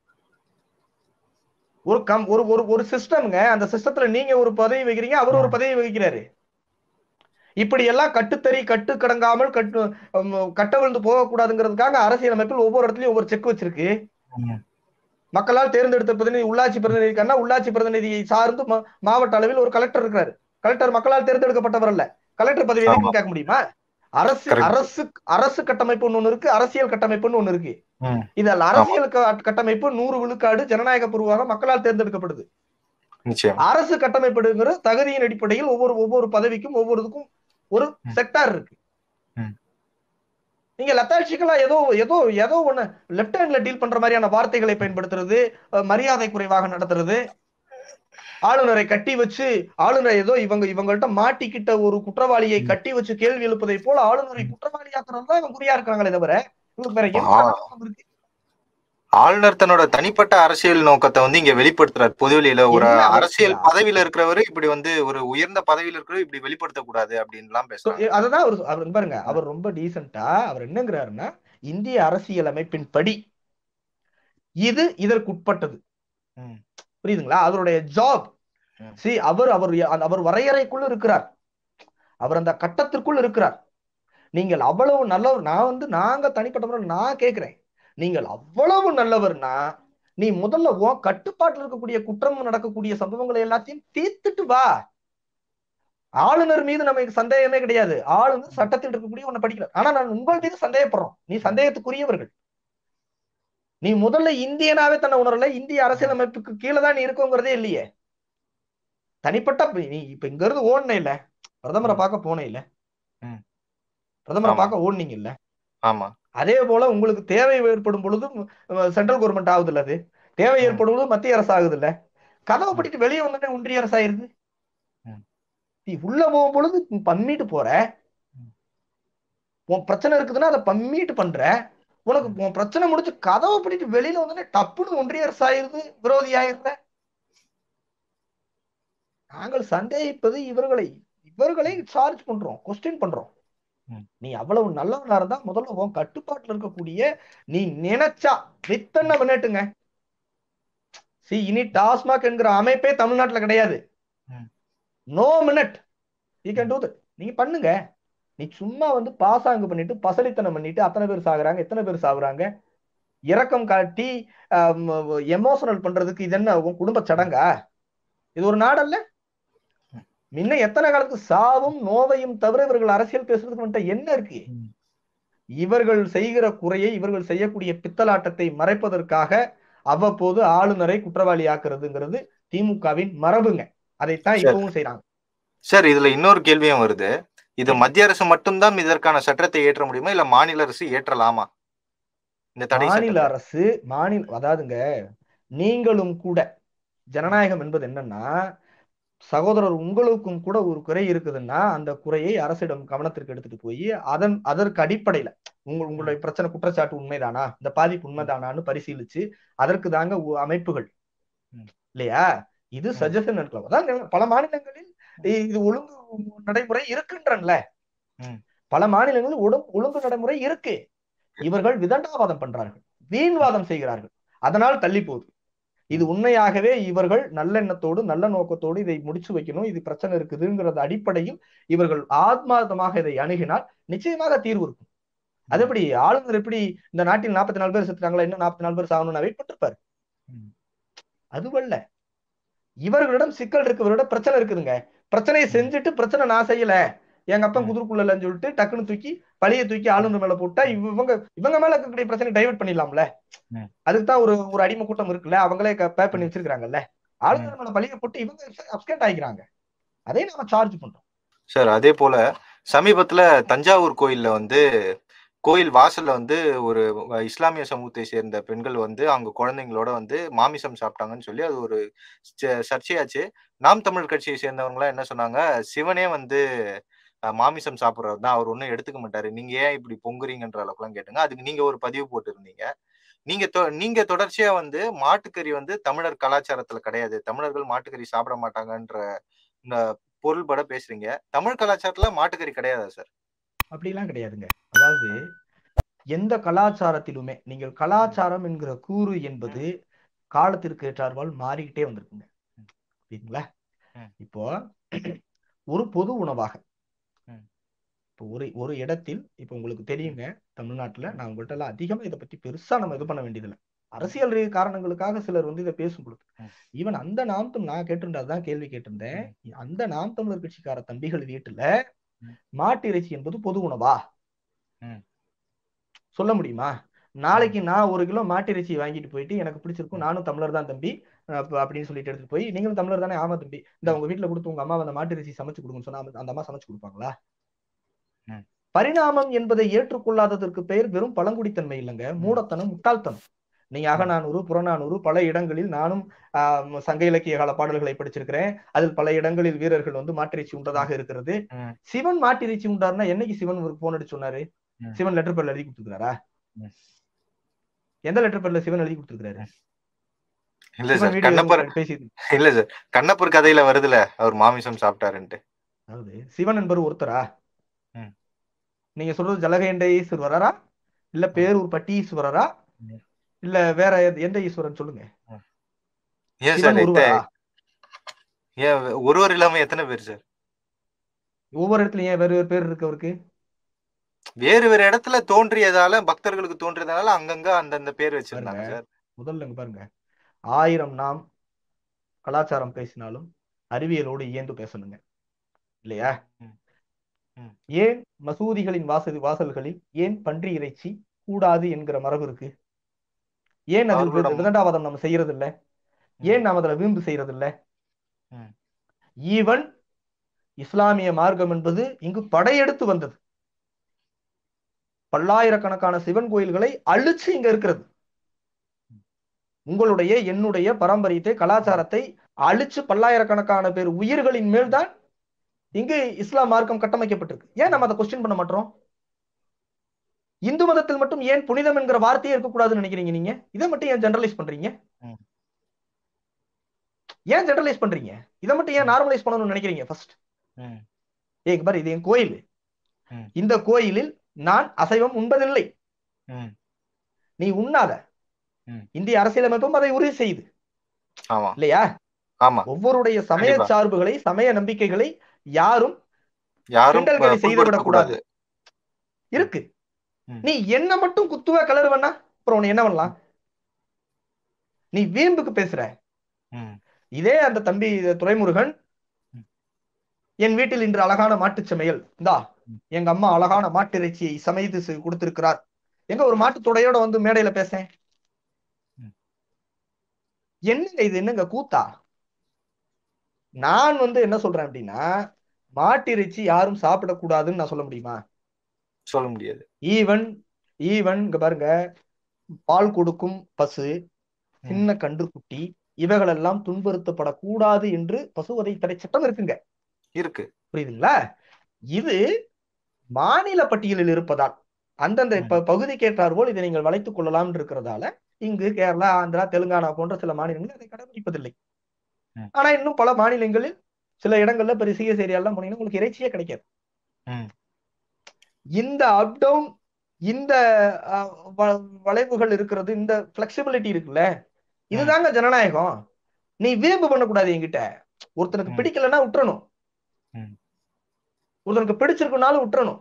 ஒரு கம் ஒரு ஒரு ஒரு சிஸ்டம்ங்க அந்த சிஸ்டத்துல நீங்க ஒரு பதவி வகிக்கிறீங்க அவர் ஒரு பதவி வகிக்கிறாரு இப்படி எல்லாம் கட்டுத்தறி கட்டு கடங்காமல் கட்டு ஹம், கட்டவிழ்ந்து போகக்கூடாதுங்கிறதுக்காக அரசியலமைப்பில் ஒவ்வொரு இடத்துலயும் ஒவ்வொரு செக் வச்சிருக்கு ம். மக்களால் தேர்ந்தெடுத்த பிரதிநிதி உள்ளாட்சி பிரதிநிதி இருக்காருன்னா உள்ளாட்சி பிரதிநிதியை சார்ந்து மா- மாவட்ட அளவில் ஒரு கலெக்டர் இருக்கிறாரு கலெக்டர் மக்களால் தேர்ந்தெடுக்கப்பட்டவர் அல்ல கலெக்டர் பதவி ஆமா. கேட்க முடியுமா அரசு Correct. அரசு அரசு கட்டமைப்புன்னு ஒண்ணு இருக்கு அரசியல் கட்டமைப்புன்னு ஒண்ணு இருக்கு ம். இதில் அரசியல் க- கட்டமைப்பு நூறு விழுக்காடு ஜனநாயக பூர்வமாக மக்களால் தேர்ந்தெடுக்கப்படுது நிச்சயம் அரசு கட்டமைப்புங்கிற தகுதியின் அடிப்படையில் ஒவ்வொரு ஒவ்வொரு பதவிக்கும் ஒவ்வொருதுக்கும் ஒரு ம். செக்டார் இருக்கு ம். நீங்க லத்தாட்சிகளா ஏதோ ஏதோ ஏதோ ஒண்ணு லெப்ட் ஹேண்ட்ல டீல் பண்ற மாதிரியான வார்த்தைகளை பயன்படுத்துறது அஹ், மரியாதை குறைவாக நடத்துறது ஆளுநரை கட்டி வச்சு ஆளுநர் ஏதோ இவங்க இவங்கள்ட்ட மாட்டிக்கிட்ட ஒரு குற்றவாளியை கட்டி வச்சு கேள்வி எழுப்பதை போல ஆளுநரை குற்றவாளியாக்குறது தான் இவங்க குறியா இருக்காங்களே தவிர இவங்களுக்கு வேற என்ன ஆ. நோக்கம் இருக்கு? ஆளுநர் தன்னோட தனிப்பட்ட அரசியல் நோக்கத்தை வந்து இங்க வெளிப்படுத்துறாரு பொதுவெளியில ஒரு என்ன அவசியம்? அரசியல் பதவியில இருக்கிறவரு இப்படி வந்து ஒரு உயர்ந்த பதவியில இருக்கிறவர் இப்படி வெளிப்படுத்த கூடாது அப்படின்லாம் So, பேசுறாங்க அததான் அவர் அவர் பாருங்க அவர் ரொம்ப டீசெண்டா அவர் என்னங்கிறாருன்னா இந்திய அரசியல் அமைப்பின் படி இது இதற்கு உட்பட்டது ம். புரியுதுங்களா அவருடைய ஜாப் ம். சி அவர் அவர் அவர் வரையறைக்குள் இருக்கிறார் அவர் அந்த கட்டத்திற்குள் இருக்கிறார் நீங்கள் அவ்வளவு நல்லவர் நான் வந்து நாங்க தனிப்பட்ட முறையில் நான் கேட்கிறேன் நீங்கள் அவ்வளவு நல்லவர்னா நீ முதல்ல உன் கட்டுப்பாட்டில் இருக்கக்கூடிய குற்றம் நடக்கக்கூடிய சம்பவங்களை எல்லாத்தையும் தீர்த்துட்டு வா ஆளுநர் மீது நமக்கு சந்தேகமே கிடையாது ஆளுநர் சட்டத்தில் இருக்கக்கூடிய உன்னை படிக்கிறார் ஆனா நான் உங்கள் மீது சந்தேகப்படுறோம் நீ சந்தேகத்துக்குரியவர்கள் நீ முதல்ல இந்தியனாவே தன்னை உணரல இந்திய அரசியலமைப்புக்கு கீழே தான் நீ இருக்கோங்கிறதே இல்லையே தனிப்பட்ட இப்ப நீ இப்ப இங்க இருந்து ஓடுன இல்ல பிரதமரை ம். பார்க்க போனே இல்ல ம். பிரதமரை ஆமா. பார்க்க ஓடுனீங்க இல்ல ஆமா அதே போல உங்களுக்கு தேவை ஏற்படும் பொழுதும் சென்ட்ரல் கவர்மெண்ட் ஆகுது இல்ல அது தேவை ம். ஏற்படும் பொழுது மத்திய அரசு ஆகுது இல்ல கதவை ம். பிடிட்டு வெளியே வந்தோடனே ஒன்றிய அரசு ஆயிருது ம். நீ உள்ள போகும் பொழுது நீ பம்மிட்டு போற ம். உன் பிரச்சனை இருக்குதுன்னா அதை பம்மிட்டு பண்ற உனக்கு உன் பிரச்சனை முடிச்சு கதவை பிடிட்டு வெளியில வந்தோடனே டப்புன்னு ஒன்றிய அரசு ஆயிருது விரோதி ஆயிருந்த நாங்கள் சந்தேகிப்பது இவர்களை இவர்களை சார்ஜ் பண்றோம் கொஸ்டின் பண்றோம் ம். நீ அவ்வளவு நல்லவனா இருந்தா முதல்ல உன் கட்டுப்பாட்டுல இருக்கக்கூடிய நீ நினைச்சா வித்தன்ன பண்ணிட்டுங்க சி இனி டாஸ்மாக் என்கிற அமைப்பே தமிழ்நாட்டுல கிடையாது ம். No minute you can do நீங்க பண்ணுங்க நீ சும்மா வந்து பாசாங்கு பண்ணிட்டு பசலித்தனம் பண்ணிட்டு அத்தனை பேர் சாகுறாங்க எத்தனை பேர் சாகுறாங்க இரக்கம் காட்டி எமோஷனல் பண்றதுக்கு இது என்ன உன் குடும்ப சடங்கா இது ஒரு நாடல்ல முன்ன எத்தனை காலத்துக்கு சாவும் நோவையும் தவிர இவர்கள் அரசியல் பேசுறதுக்கு வந்துட்டு என்ன இருக்கு ம். இவர்கள் செய்கிற குறையை இவர்கள் செய்யக்கூடிய பித்தலாட்டத்தை மறைப்பதற்காக அவ்வப்போது ஆளுநரை குற்றவாளி ஆக்குறதுங்கிறது திமுகவின் மரபுங்க அதைத்தான் சரி. இப்பவும் செய்றாங்க சார் இதுல இன்னொரு கேள்வியும் வருது இது மத்திய அரசு மட்டும்தான் இதற்கான சட்டத்தை ஏற்ற முடியுமா இல்ல மாநில அரசு ஏற்றலாமா இந்த தடை மாநில சட்டத்தை அரசு மாநில அதாவதுங்க நீங்களும் கூட ஜனநாயகம் என்பது என்னன்னா சகோதரர் உங்களுக்கும் கூட ஒரு குறை இருக்குதுன்னா அந்த குறையை அரசிடம் கவனத்திற்கு எடுத்துட்டு போய் அதன் அதற்கு அடிப்படையில உங்க உங்களுடைய பிரச்சனை குற்றச்சாட்டு உண்மைதானா இந்த பாதிப்பு உண்மைதானான்னு பரிசீலிச்சு அதற்கு தாங்க உ- அமைப்புகள் ம். இல்லையா இது ம். சஜஷன் இருக்கலாம் அதான் பல மாநிலங்களில் இ- இது ஒழுங்கு நடைமுறை இருக்குன்றன்ல ம். பல மாநிலங்களில் ஒழுங்கு ஒழுங்கு நடைமுறை இருக்கு இவர்கள் விதண்டாவாதம் பண்றார்கள் வீண்வாதம் செய்கிறார்கள் அதனால் தள்ளி போகுது இது உண்மையாகவே இவர்கள் நல்லெண்ணத்தோடு நல்ல நோக்கத்தோடு இதை முடிச்சு வைக்கணும் இது பிரச்சனை இருக்குதுங்கிறது அடிப்படையில் இவர்கள் ஆத்மார்த்தமாக இதை அணுகினால் நிச்சயமாக தீர்வு இருக்கும் அது எப்படி ஆளுநர் எப்படி இந்த நாட்டில் நாற்பத்தி நாலு பேர் செத்துறாங்களா இன்னும் நாற்பத்தி நாலு பேர் சாகணும்னு வெயிட் பண்ணிருப்பாரு ம். அதுவல்ல இவர்களிடம் சிக்கல் இருக்கிறவரோட பிரச்சனை இருக்குதுங்க பிரச்சனையை செஞ்சுட்டு பிரச்சனை நான் செய்யல எங்க அப்பன் ம். குதிரைக்குள்ளன்னு சொல்லிட்டு டக்குன்னு தூக்கி பழிய தூக்கி ஆளுநர் மேல போட்டா இவங்க இவங்க மேல இருக்கக்கூடிய பிரச்சனை டைவர்ட் பண்ணிடலாம்ல ம். அதுக்கு தான் ஒரு ஒரு அடிமை கூட்டம் இருக்குல்ல அவங்களே பே பண்ணி வச்சிருக்காங்கல்ல ஆளுநர் மேல பழிய போட்டு இவங்க அப்செட் ஆகிக்கிறாங்க அதே நாம சார்ஜ் பண்றோம் சார் அதே போல சமீபத்துல தஞ்சாவூர் கோயில்ல வந்து கோயில் வாசல்ல வந்து ஒரு இஸ்லாமிய சமூகத்தை சேர்ந்த பெண்கள் வந்து அவங்க குழந்தைங்களோட வந்து மாமிசம் சாப்பிட்டாங்கன்னு சொல்லி அது ஒரு ச- சர்ச்சையாச்சு நாம் தமிழ் கட்சியை சேர்ந்தவங்களாம் என்ன சொன்னாங்க சிவனே வந்து அஹ், மாமிசம் சாப்பிட்றவர் தான் அவர் ஒன்றும் எடுத்துக்க மாட்டாரு நீங்க ஏன் இப்படி பொங்குறீங்கன்ற அளவுக்குலாம் கேட்டுங்க அதுக்கு நீங்க ஒரு பதிவு போட்டிருந்தீங்க நீங்க தொ- நீங்க தொடர்ச்சியா வந்து மாட்டுக்கறி வந்து தமிழர் கலாச்சாரத்துல கிடையாது தமிழர்கள் மாட்டுக்கறி சாப்பிட மாட்டாங்கன்ற இந்த பொருள்பட பேசுறீங்க தமிழ் கலாச்சாரத்துல மாட்டுக்கறி கிடையாதா சார் அப்படிலாம் கிடையாதுங்க அதாவது எந்த கலாச்சாரத்திலுமே நீங்கள் கலாச்சாரம் என்கிற கூறு என்பது காலத்திற்கு ஏற்றார்பால் மாறிக்கிட்டே வந்திருக்குங்க புரியுதுங்களா ம். இப்போ ஒரு பொது உணவாக ம். இப்போ ஒரு ஒரு இடத்தில் இப்போ உங்களுக்கு தெரியுங்க தமிழ்நாட்டுல நான் உங்கள்ட்ட எல்லாம் அதிகமா இதை பத்தி பெருசா நம்ம இது பண்ண வேண்டியதில்லை அரசியல் ரீ- காரணங்களுக்காக சிலர் வந்து இதை பேசும் பொழுது ம். ஈவன் அந்த நாம் தமிழ் நான் கேட்டிருந்ததான் கேள்வி கேட்டிருந்தேன் அந்த நாம் தமிழர் கட்சிக்கார தம்பிகள் வீட்டுல ம். மாட்டு இறைச்சி என்பது பொது உணவா ம். சொல்ல முடியுமா நாளைக்கு நான் ஒரு கிலோ மாட்டு இறைச்சி வாங்கிட்டு போயிட்டு எனக்கு பிடிச்சிருக்கும் நானும் தமிழர் தான் தம்பி அப்ப- அப்படின்னு சொல்லிட்டு எடுத்துட்டு போய் நீங்களும் தமிழர் தானே ஆமா தம்பி இந்த உங்க வீட்டுல கொடுத்து உங்க அம்மா அந்த மாட்டு இறைச்சி சமைச்சு கொடுங்கன்னு சொன்னா அந்த அம்மா சமைச்சு கொடுப்பாங்களா ம். பரிணாமம் என்பதை ஏற்றுக்கொள்ளாததற்கு பெயர் வெறும் பழங்குடித்தன்மை இல்லைங்க மூடத்தனம் முட்டாள்தனம் நீங்க அகநானூறு புறநானூறு பல இடங்களில் நானும் ஆஹ், சங்க இலக்கிய கால பாடல்களை படிச்சிருக்கிறேன் அதில் பல இடங்களில் வீரர்கள் வந்து மாட்டிறைச்சி உண்டதாக இருக்கிறது ம். சிவன் மாட்டிறைச்சி உண்டாருன்னா என்னைக்கு சிவன் ஒரு போன் அடிச்சு சொன்னாரு ம். சிவன் லெட்டர் பேர்ல எழுதி கொடுத்துருக்காரா ம். எந்த லெட்டர் பேர்ல சிவன் எழுதி கொடுத்துருக்காரு இல்ல சிவன் சார் வீடியோ கண்ணப்பர் பேசி இல்ல சார் கண்ணப்பர் கதையில வருதுல அவர் மாமிசம் சாப்பிட்டாருன்ட்டு அதாவது சிவன் என்பவர் ஒருத்தரா ம். நீங்க சொல்றது ஜலகேண்ட ஈஸ்வரரா இல்ல பேரூர் பட்டி ஈஸ்வரரா ம். இல்ல வேற எந்த- எந்த ஈஸ்வரன் சொல்லுங்க ஏன் சிவன் சார் இத்த- ஒருவரா ஏன் ஒருவர் இல்லாம எத்தனை பேர் சார் ஒவ்வொரு இடத்துலயும் ஏன் வேறு வேறு பேர் இருக்கு அவருக்கு வேறு வேறு இடத்துல தோன்றியதால பக்தர்களுக்கு தோன்றியதால அங்கங்க அந்தந்த பேர் வச்சிருந்தாங்க பாருங்க. சார் முதல்ல இங்க பாருங்க ஆயிரம் நாம் கலாச்சாரம் பேசினாலும் அறிவியலோடு இயந்து பேசணுங்க இல்லையா ம். ம். ஏன் மசூதிகளின் வாசல் வாசல்களில் ஏன் பன்றி இறைச்சி கூடாது என்கிற மரபு இருக்கு ஏன் அதில் அவர்களோட வி- விதண்டாவாதம் நம்ம செய்யறது இல்ல ஏன் நாம் அதுல வீம்பு செய்யறது இல்ல ம். ஈவன் இஸ்லாமிய மார்க்கம் என்பது இங்கு படையெடுத்து வந்தது பல்லாயிரக்கணக்கான சிவன் கோயில்களை அழிச்சு இங்க இருக்கிறது உங்களுடைய என்னுடைய பாரம்பரியத்தை கலாச்சாரத்தை அழிச்சு பல்லாயிரக்கணக்கான பேர் உயிர்களின் மேல்தான் இங்கு இஸ்லாம் மார்க்கம் கட்டமைக்கப்பட்டிருக்கு ஏன் நம்ம அதை கொஸ்டின் பண்ண மாட்டோம் இந்து மதத்தில் மட்டும் ஏன் புனிதம் என்கிற வார்த்தையே இருக்கக்கூடாதுன்னு நினைக்கிறீங்க நீங்க இதை மட்டும் ஏன் ஜெனரலைஸ் பண்றீங்க ம். ஏன் ஜெனரலைஸ் பண்றீங்க இதை மட்டும் ஏன் நார்மலைஸ் பண்ணணும்னு நினைக்கிறீங்க ஃபர்ஸ்ட் ம். ஏய் பாரு இது என் கோயில் ம். இந்த கோயிலில் நான் அசைவம் உண்பதில்லை ம். நீ உண்ணாத ம். இந்திய அரசியலமைப்பும் அதை உறுதி செய்யுது ஆமா இல்லையா ஆமா ஒவ்வொருடைய சமய கண்டிப்பா. சார்புகளை சமய நம்பிக்கைகளை யாரும் யாரும் கிண்டல் கேலி செய்து புண்படுத்தக்கூடாது. விடக்கூடாது இருக்கு ம். நீ என்ன மட்டும் குத்துவ கலருவனா அப்புறம் உன்னை என்ன பண்ணலாம் நீ வீம்புக்கு பேசுற ம். இதே அந்த தம்பி துரைமுருகன் ம். என் வீட்டில் இன்று அழகான மாட்டுச் சமையல் இந்தா ம். எங்க அம்மா அழகான மாட்டு இறைச்சியை சமைத்து செ- கொடுத்திருக்கிறார் எங்க ஒரு மாட்டு தொடையோட வந்து மேடையில பேசேன் ம். என்னங்க இது என்னங்க கூத்தா நான் வந்து என்ன சொல்றேன் அப்படின்னா மாட்டு இறைச்சி யாரும் சாப்பிடக்கூடாதுன்னு நான் சொல்ல முடியுமா சொல்ல முடியாது ஈவன் ஈவன் இங்க பாருங்க பால் கொடுக்கும் பசு சின்ன கன்றுக்குட்டி இவைகளெல்லாம் துன்புறுத்தப்படக்கூடாது என்று பசுவதை தடை சட்டம் இருக்குங்க இருக்கு புரியுதுங்களா இது மாநில பட்டியலில் இருப்பதால் அந்தந்த ம். இப்ப பகுதிக்கு ஏற்றாற்போல் இதை நீங்கள் வளைத்துக் கொள்ளலாம் இருக்கிறதால இங்கு கேரளா ஆந்திரா தெலுங்கானா போன்ற சில மாநிலங்கள் அதை கடைபிடிப்பதில்லை ம். ஆனா இன்னும் பல மாநிலங்களில் சில இடங்கள்ல பெரிய சிஎஸ் ஏரியாலாம் போனீங்கன்னா உங்களுக்கு இறைச்சியே கிடைக்காது ம். இந்த அப் டவுன் இந்த அஹ், வ- வளைவுகள் இருக்கிறது இந்த பிளெக்சிபிலிட்டி இருக்குல்ல இதுதாங்க ஜனநாயகம் நீ வீம்பு பண்ணக்கூடாது என்கிட்ட ஒருத்தனுக்கு ம். பிடிக்கலன்னா விட்டுறணும் ம். ஒருத்தனுக்கு பிடிச்சிருக்குனாலும் விட்டுறணும்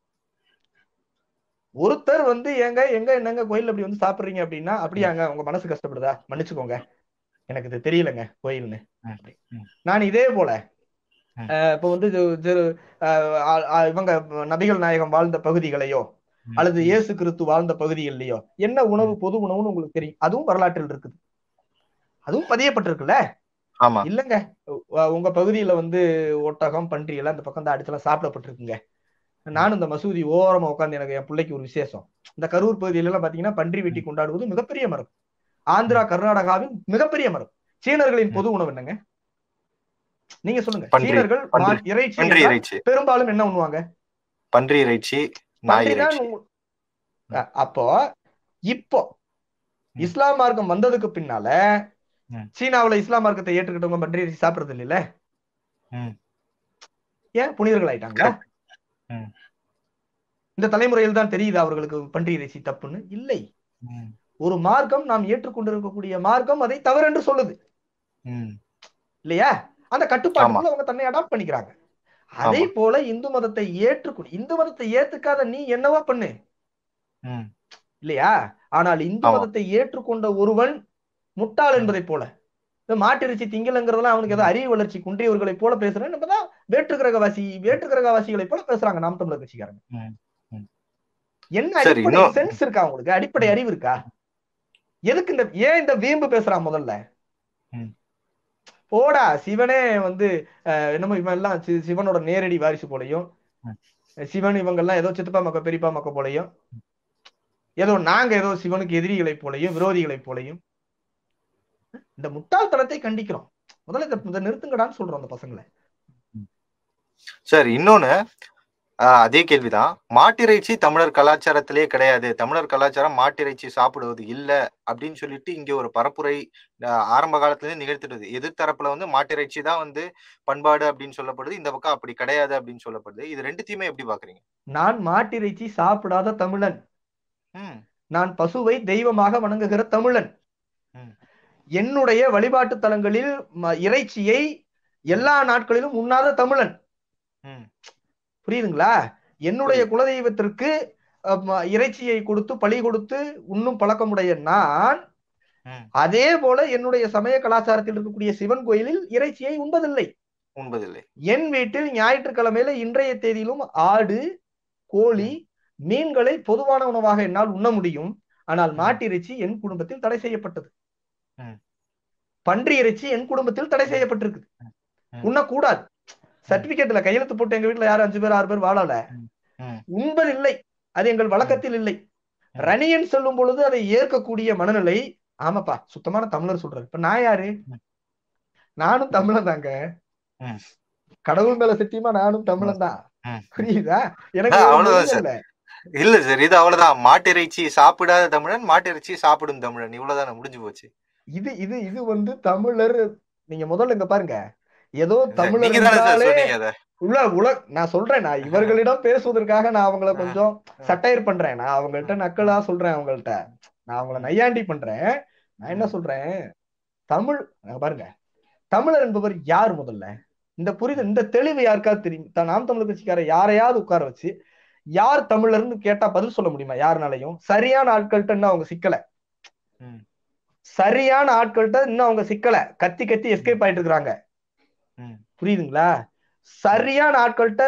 ஒருத்தர் வந்து ஏங்க எங்க என்னங்க கோயில் அப்படி வந்து சாப்பிடுறீங்க அப்படின்னா அப்படியாங்க உங்க மனசு கஷ்டப்படுதா மன்னிச்சுக்கோங்க எனக்கு இது தெரியலங்க கோயில்னு ம். ம். நான் இதே போல ம். அஹ், இப்ப வந்து இது- இது, அஹ், ஆ- ஆ- இவங்க நபிகள் நாயகம் வாழ்ந்த பகுதிகளையோ ம். அல்லது இயேசு கிறிஸ்து வாழ்ந்த பகுதிகள்லயோ என்ன உணவு பொது உணவுன்னு உங்களுக்கு தெரியும் அதுவும் வரலாற்றில் இருக்குது அதுவும் பதியப்பட்டிருக்குல்ல ஆமா இல்லங்க உ- உங்க பகுதியில வந்து ஒட்டகம் பன்றி எல்லாம் இந்த பக்கம் தான் அடிச்செல்லாம் சாப்பிடப்பட்டிருக்குங்க நானும் இந்த மசூதி ஓரமா உட்காந்து எனக்கு என் பிள்ளைக்கு ஒரு விசேஷம் இந்த கரூர் பகுதியில எல்லாம் பாத்தீங்கன்னா பன்றி வெட்டி கொண்டாடுவது மிகப்பெரிய மரம் ஆந்திரா கர்நாடகாவின் மிகப்பெரிய மரம் சீனர்களின் பொது உணவு என்னங்க நீங்க சொல்லுங்க பன்றி, சீனர்கள் மா- பன்றி, இறைச்சி பன்றி என்றால் இறைச்சி பெரும்பாலும் என்ன உண்ணுவாங்க பன்றி இறைச்சி நாய் பன்றி தான் இறைச்சி உங்க- அ- அப்போ இப்போ ம். இஸ்லாம் மார்க்கம் வந்ததுக்கு பின்னால ம். சீனாவுல இஸ்லாம் மார்க்கத்தை ஏற்றுக்கிட்டவங்க பன்றி இறைச்சி சாப்பிடுறது இல்லைல்ல ம். ஏன் புனிதர்கள் ஆயிட்டாங்க Correct. ம். இந்த தலைமுறையில் தான் தெரியுது அவர்களுக்கு பன்றி இறைச்சி தப்புன்னு இல்லை ம். ஒரு மார்க்கம் நாம் ஏற்றுக்கொண்டிருக்கக்கூடிய மார்க்கம் அதை தவறென்று சொல்லுது ம். இல்லையா அந்த கட்டுப்பாட்டுக்குள்ள அவங்க தன்னை அடாப்ட் பண்ணிக்கிறாங்க அதே ஆமா. போல இந்து மதத்தை ஏற்றுக்கொண்டு இந்து மதத்தை ஏத்துக்காத நீ என்னவா பண்ணு ம். இல்லையா ஆனால் இந்து ஆமா. மதத்தை ஏற்றுக்கொண்ட ஒருவன் முட்டாள் என்பதை போல இந்த மாட்டிறைச்சி திங்களங்கிறதெல்லாம் அவனுக்கு ஏதோ அறிவு வளர்ச்சி குன்றியவர்களை போல பேசுறேன் நம்ம தான் வேற்று கிரகவாசி வேற்று கிரகவாசிகளை போல பேசுறாங்க நாம் தமிழர் கட்சிக்காரங்க ம். ம். என்ன சரி, அடிப்படை இன்னும் சென்ஸ் இருக்கா உங்களுக்கு அடிப்படை அறிவு இருக்கா எதுக்கு இந்த ஏன் இந்த வீம்பு பேசுறான் முதல்ல ம். போடா சிவனே வந்து அஹ், என்னமோ இவன் எல்லாம் சி- சிவனோட நேரடி வாரிசு போலையும் ம். சிவன் இவங்க எல்லாம் ஏதோ சித்தப்பா மக்க பெரியப்பா மக்க போலையும் ஏதோ நாங்க ஏதோ சிவனுக்கு எதிரிகளை போலையும் விரோதிகளை போலையும் இந்த முட்டாள்தனத்தை கண்டிக்கிறோம் முதல்ல இதை இதை நிறுத்துங்கடான்னு சொல்றோம் அந்த பசங்களை சரி இன்னொன்னு ஆஹ், அதே கேள்விதான் மாட்டிறைச்சி தமிழர் கலாச்சாரத்திலே கிடையாது தமிழர் கலாச்சாரம் மாட்டிறைச்சி சாப்பிடுவது இல்ல அப்படின்னு சொல்லிட்டு இங்க ஒரு பரப்புரை ஆஹ், ஆரம்ப காலத்துல இருந்து நிகழ்த்திடுது எதிர்த்தரப்புல வந்து மாட்டிறைச்சி தான் வந்து பண்பாடு அப்படின்னு சொல்லப்படுது இந்த பக்கம் அப்படி கிடையாது அப்படின்னு சொல்லப்படுது இது ரெண்டுத்தையுமே எப்படி பாக்குறீங்க நான் மாட்டிறைச்சி சாப்பிடாத தமிழன் ம் நான் பசுவை தெய்வமாக வணங்குகிற தமிழன் ம். என்னுடைய வழிபாட்டு தலங்களில் ம- இறைச்சியை எல்லா நாட்களிலும் உண்ணாத தமிழன் ம் புரியுதுங்களா என்னுடைய குலதெய்வத்திற்கு அஹ், ம- இறைச்சியை கொடுத்து பலி கொடுத்து உண்ணும் பழக்கமுடைய நான் ம் அதே போல என்னுடைய சமய கலாச்சாரத்தில் இருக்கக்கூடிய சிவன் கோயிலில் இறைச்சியை உண்பதில்லை உண்பதில்லை என் வீட்டில் ஞாயிற்றுக்கிழமையில இன்றைய தேதியிலும் ஆடு கோழி மீன்களை பொதுவான உணவாக என்னால் உண்ண முடியும் ஆனால் ம். மாட்டிறைச்சி என் குடும்பத்தில் தடை செய்யப்பட்டது ம். பன்றி இறைச்சி என் குடும்பத்தில் தடை செய்யப்பட்டிருக்கு ம். உண்ணக்கூடாது சர்டிபிகேட்ல கையெழுத்து போட்டு எங்க வீட்டுல யாரும் அஞ்சு பேர் ஆறு பேர் வாழல ம். உண்பது இல்லை அது எங்கள் வழக்கத்தில் இல்லை ம். ரணியன் சொல்லும் பொழுது அதை ஏற்கக்கூடிய மனநிலை ஆமாப்பா சுத்தமான தமிழர் சொல்றாரு இப்ப நான் யாரு ம். நானும் தமிழன் தாங்க ம். கடவுள் மேல சத்தியமா நானும் தமிழன் தான் ம். புரியுதா எனக்கு ஆ, வேற அவ்வளவுதான் மொழி சார். இல்ல. இல்ல சார் இது அவ்வளவுதான் மாட்டிறைச்சி சாப்பிடாத தமிழன் மாட்டிறைச்சி சாப்பிடும் தமிழன் இவ்வளவுதானே முடிஞ்சு போச்சு இது இது இது வந்து தமிழர் நீங்க முதல்ல இங்க பாருங்க ஏதோ சார், தமிழர் நீங்க தானே சார் என்றாலே சொன்னீங்க அத உள்ள உல நான் சொல்றேன் நான் இவர்களிடம் பேசுவதற்காக நான் அவங்கள கொஞ்சம் சட்டையர் பண்றேன் நான் அவங்கள்ட்ட நக்கலா சொல்றேன் அவங்கள்ட்ட நான் அவங்கள நையாண்டி பண்றேன் நான் என்ன சொல்றேன் தமிழ் அங்க பாருங்க தமிழர் என்பவர் யார் முதல்ல இந்த புரிதல் இந்த தெளிவு யாருக்காவது தெரியும் த- நாம் தமிழர் கட்சிக்கார யாரையாவது உட்கார வச்சு யார் தமிழர்னு கேட்டா பதில் சொல்ல முடியுமா யாருனாலையும் சரியான ஆட்கள்கிட்ட இன்னும் அவங்க சிக்கல ம். சரியான ஆட்கள்கிட்ட இன்னும் அவங்க சிக்கல கத்தி கத்தி எஸ்கேப் ஆயிட்டு இருக்கிறாங்க ம். புரியுதுங்களா சரியான ஆட்கள்கிட்ட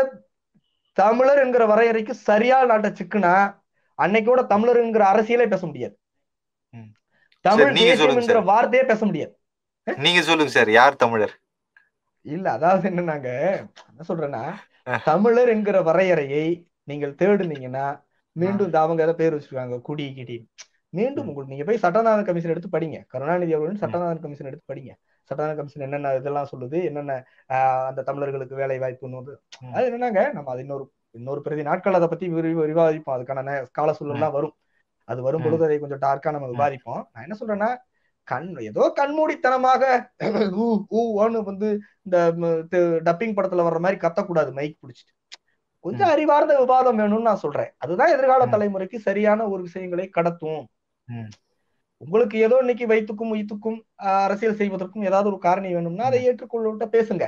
தமிழர் என்கிற வரையறைக்கு சரியான நாட்டை சிக்குனா அன்னைக்கோட தமிழர் என்கிற அரசியலே பேச முடியாது ம். தமிழ் சரி, நீங்க தேசியம் சொல்லுங்க என்கிற சார். வார்த்தையே பேச முடியாது நீங்க சொல்லுங்க சார் யார் தமிழர் இல்ல அதாவது என்னன்னாங்க என்ன சொல்றேன்னா அஹ். தமிழர் என்கிற வரையறையை நீங்கள் தேடுனீங்கன்னா மீண்டும் இந்த அவங்க ஏதோ பேர் வச்சிருக்காங்க குடி கிடி மீண்டும் ம். உங்களுக்கு நீங்க போய் சட்டநாதன் கமிஷன் எடுத்து படிங்க கருணாநிதி அவர்களின் சட்டநாதன் கமிஷன் எடுத்து படிங்க சட்டநாதன் கமிஷன் என்னென்ன இதெல்லாம் சொல்லுது என்னென்ன ஆஹ், அந்த தமிழர்களுக்கு வேலை வாய்ப்புன்னு வந்து ம். அது என்னன்னாங்க நம்ம அது இன்னொரு இன்னொரு பிரதி நாட்கள் அதை பத்தி விரிவா விவாதிப்போம் அதுக்கான நே- கால சூழல்லாம் வரும் அது வரும் ம். பொழுது அதை கொஞ்சம் டார்க்கா நம்ம ம். விவாதிப்போம் நான் என்ன சொல்றேன்னா கண் ஏதோ கண்மூடித்தனமாக ஊ ஊன்னு வந்து இந்த டப்பிங் படத்துல வர்ற மாதிரி கத்தக்கூடாது மைக் பிடிச்சிட்டு கொஞ்சம் அறிவார்ந்த விவாதம் வேணும்னு நான் சொல்றேன் அதுதான் எதிர்கால ம். தலைமுறைக்கு சரியான ஒரு விஷயங்களை கடத்தும் ம். உங்களுக்கு ஏதோ இன்னைக்கு வயிற்றுக்கும் உயித்துக்கும் ஆஹ், அரசியல் செய்வதற்கும் ஏதாவது ஒரு காரணி வேணும்னா அதை ஏற்றுக்கொள்ள பேசுங்க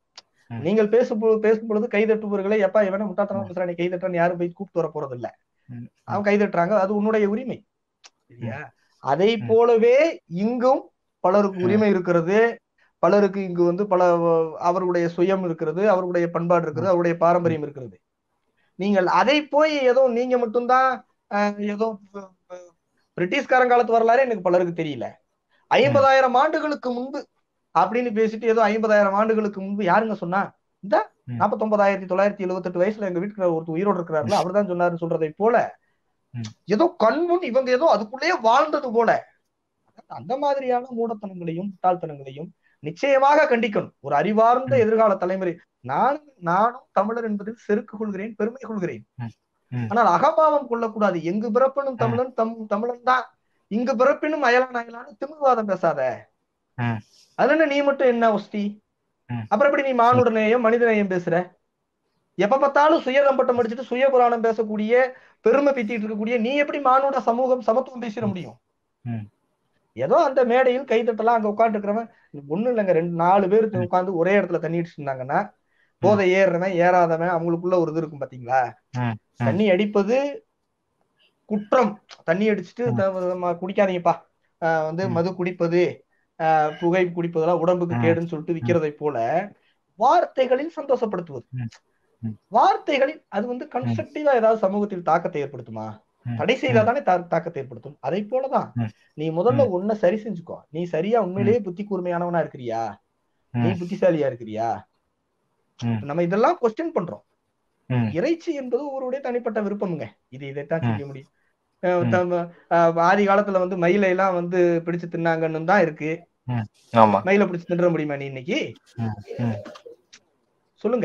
ம். நீங்கள் பேசும் பொழுது பேசும் பொழுது கைதட்டுபவர்களை எப்பா இவன முட்டாத்தனம் பேசுறா நீ கைதட்டான்னு யாரும் போய் கூப்பிட்டு வர போறது இல்ல ம். அவன் கைதட்டுறாங்க அது உன்னுடைய உரிமை சரியா அதை போலவே இங்கும் பலருக்கு ம். உரிமை இருக்கிறது பலருக்கு இங்கு வந்து பல அஹ், அவர்களுடைய சுயம் இருக்கிறது அவர்களுடைய பண்பாடு இருக்கிறது அவருடைய பாரம்பரியம் இருக்கிறது நீங்கள் அதை போய் ஏதோ நீங்க மட்டும்தான் அஹ், ஏதோ அஹ், அஹ், பிரிட்டிஷ்காரன் காலத்து வரலாறே எனக்கு பலருக்கு தெரியல ஐம்பதாயிரம் ஆண்டுகளுக்கு முன்பு அப்படின்னு பேசிட்டு ஏதோ ஐம்பதாயிரம் ஆண்டுகளுக்கு முன்பு யாருங்க சொன்னா இந்த ம். நாற்பத்தொன்பதாயிரத்தி தொள்ளாயிரத்தி எழுபத்தெட்டு வயசுல எங்க வீட்டுக்கு ஒருத்தர் உயிரோடு இருக்கிறாருல அவர் தான் சொன்னாருன்னு சொல்றதை போல ம். ஏதோ கண்முன் இவங்க ஏதோ அதுக்குள்ளேயே வாழ்ந்தது போல அந்த மாதிரியான மூடத்தனங்களையும் முட்டாள்தனங்களையும் நிச்சயமாக கண்டிக்கணும் ஒரு அறிவார்ந்த ம். எதிர்கால தலைமுறை நான் நானும் தமிழர் என்பதில் செருக்கு கொள்கிறேன் பெருமை கொள்கிறேன் ம். ம். ஆனால் அகபாவம் கொள்ளக்கூடாது எங்கு பிறப்பினும் தமிழன் தம் தமிழன் தான் இங்கு பிறப்பினும் அயலான் அயலான திமிர்வாதம் பேசாத ம். அதுல என்ன நீ மட்டும் என்ன ஒஸ்தி ம். அப்புறம் எப்படி நீ மானுட நேயம் மனித நேயம் பேசுற எப்ப பார்த்தாலும் சுயதம்பட்டம் படிச்சுட்டு சுய புராணம் பேசக்கூடிய பெருமை பித்திட்டு இருக்கக்கூடிய நீ எப்படி மானுட சமூகம் சமத்துவம் பேசிட முடியும் ம். ஏதோ அந்த மேடையில் கைதட்டலாம் அங்க உட்காந்து இருக்கிறவன் ஒண்ணும் இல்லைங்க ரெண்டு நாலு பேர் ம். உட்காந்து ஒரே இடத்துல தண்ணி அடிச்சுட்டு இருந்தாங்கன்னா போதை ஏறுறவன் ஏறாதவன் அவங்களுக்குள்ள ஒரு இது இருக்கும் பாத்தீங்களா ம். ம். தண்ணி அடிப்பது குற்றம் தண்ணி அடிச்சுட்டு ம். த- ம- குடிக்காதீங்கப்பா ஆஹ் வந்து ம். மது குடிப்பது ஆஹ் புகை குடிப்பதெல்லாம் உடம்புக்கு ம். கேடுன்னு சொல்லிட்டு விக்கிறதை போல வார்த்தைகளில் சந்தோஷப்படுத்துவது ம். ம். வார்த்தைகளில் அது வந்து கன்ஸ்ட்ரக்டிவா ஏதாவது சமூகத்தில் தாக்கத்தை ஏற்படுத்துமா ம். தடை செய்தாதானே தா- தாக்கத்தை ஏற்படுத்தும் அதை போலதான் ம். நீ முதல்ல ஒன்ன சரி செஞ்சுக்கோ நீ சரியா உண்மையிலேயே புத்தி கூர்மையானவனா இருக்கிறியா நீ ம். புத்திசாலியா இருக்கிறியா ம். நம்ம இதெல்லாம் கொஸ்டின் பண்றோம் ம். இறைச்சி என்பது ஒருவருடைய தனிப்பட்ட விருப்பமுங்க இது இதைத்தான் ம். செய்ய முடியும் அஹ் ம். தம்ம- அஹ் ஆதி காலத்துல வந்து மயிலை எல்லாம் வந்து பிடிச்சு தின்னாங்கன்னு தான் இருக்கு ஆமா மயிலை பிடிச்சு தின்ற முடியுமா நீ இன்னைக்கு ம். ம். சொல்லுங்க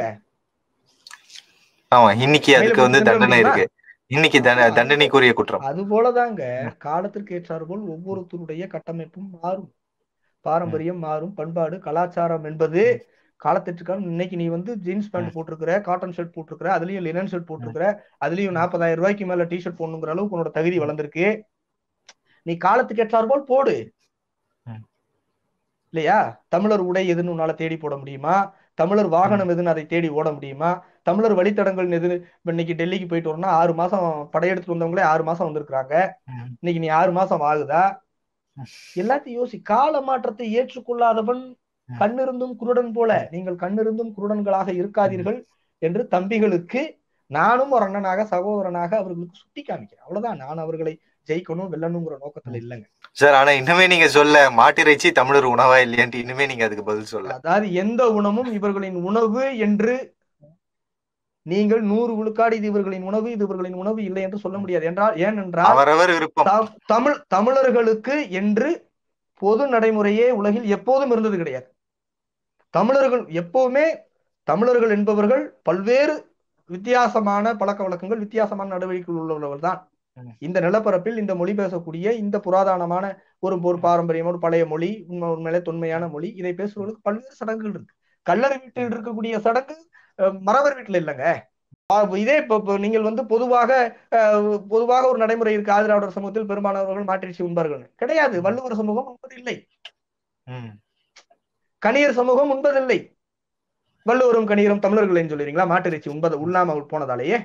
ஆமா இன்னைக்கு மயிலை அதுக்கு வந்து பிடிச்சு தின்ற தண்டனை முடியுமா? இருக்கு இன்னைக்கு தண்ட- தண்டனைக்குரிய குற்றம் அது போலதாங்க காலத்திற்கு ஏற்றாறு போல் ஒவ்வொருத்தருடைய கட்டமைப்பும் மாறும் பாரம்பரியம் மாறும் பண்பாடு கலாச்சாரம் என்பது காலத்திற்கு காலம் இன்னைக்கு நீ வந்து ஜீன்ஸ் பேண்ட் போட்டிருக்கிற காட்டன் ஷர்ட் போட்டிருக்கிற அதுலயும் லினன் ஷர்ட் போட்டிருக்கிற அதுலயும் நாற்பதாயிரம் ரூபாய்க்கு மேல டி ஷர்ட் போடணுங்கிற அளவுக்கு உன்னோட தகுதி வளர்ந்திருக்கு நீ காலத்துக்கு ஏற்றாறு போல் போடு ம். இல்லையா தமிழர் உடை எதுன்னு உன்னால தேடி போட முடியுமா தமிழர் வாகனம் எதுன்னு அதை தேடி ஓட முடியுமா தமிழர் வழித்தடங்கள் எது இப்ப இன்னைக்கு டெல்லிக்கு போயிட்டு வரோம்னா ஆறு மாசம் படையெடுத்து வந்தவங்களே ஆறு மாசம் வந்திருக்கிறாங்க ம். இன்னைக்கு நீ ஆறு மாசம் ஆகுதா ம். எல்லாத்தையும் யோசி கால மாற்றத்தை ஏற்றுக்கொள்ளாதவன் ம். கண்ணிருந்தும் குருடன் போல நீங்கள் கண்ணிருந்தும் குருடன்களாக இருக்காதீர்கள் என்று தம்பிகளுக்கு நானும் ஒரு அண்ணனாக சகோதரனாக அவர்களுக்கு சுட்டி காமிக்கிறேன் அவ்வளவுதான் நான் அவர்களை ஜெயிக்கணும் வெல்லணுங்கிற நோக்கத்துல இல்லைங்க சார் ஆனா இன்னுமே நீங்க சொல்ல மாட்டிறைச்சி தமிழர் உணவா இல்லையான்ட்டு இன்னுமே நீங்க அதுக்கு பதில் சொல்ல அதாவது எந்த உணவும் இவர்களின் உணவு என்று நீங்கள் நூறு விழுக்காடு இது இவர்களின் உணவு இது இவர்களின் உணவு இல்லை என்று சொல்ல முடியாது என்றால் ஏனென்றால் அவரவர் விருப்பம் த- தமிழ் தமிழர்களுக்கு என்று பொது நடைமுறையே உலகில் எப்போதும் இருந்தது கிடையாது தமிழர்கள் எப்பவுமே தமிழர்கள் என்பவர்கள் பல்வேறு வித்தியாசமான பழக்க வழக்கங்கள் வித்தியாசமான நடவடிக்கைகள் உள்ளவர்கள் தான் ம். இந்த நிலப்பரப்பில் இந்த மொழி பேசக்கூடிய இந்த புராதனமான ஒரு ஒரு பாரம்பரியம் ஒரு பழைய மொழி உண்மை உண்மையிலே தொன்மையான மொழி இதை பேசுவதற்கு பல்வேறு சடங்குகள் இருக்கு கல்லறை வீட்டில் இருக்கக்கூடிய சடங்கு அஹ், மறவர் வீட்டுல இல்லைங்க ஆஹ், இதே இப்போ இப்போ நீங்கள் வந்து பொதுவாக அஹ், பொதுவாக ஒரு நடைமுறை இருக்கு ஆதிராவிடர் சமூகத்தில் பெரும்பாலானவர்கள் மாற்றிச்சு உண்பார்கள் கிடையாது வள்ளுவர் சமூகம் உண்பதில்லை ம். கணியர் சமூகம் உண்பதில்லை வள்ளுவரும் கணியரும் தமிழர்கள் என்று சொல்றீங்களா மாட்டிறைச்சி உண்பது உண்ணாம போனதாலேயே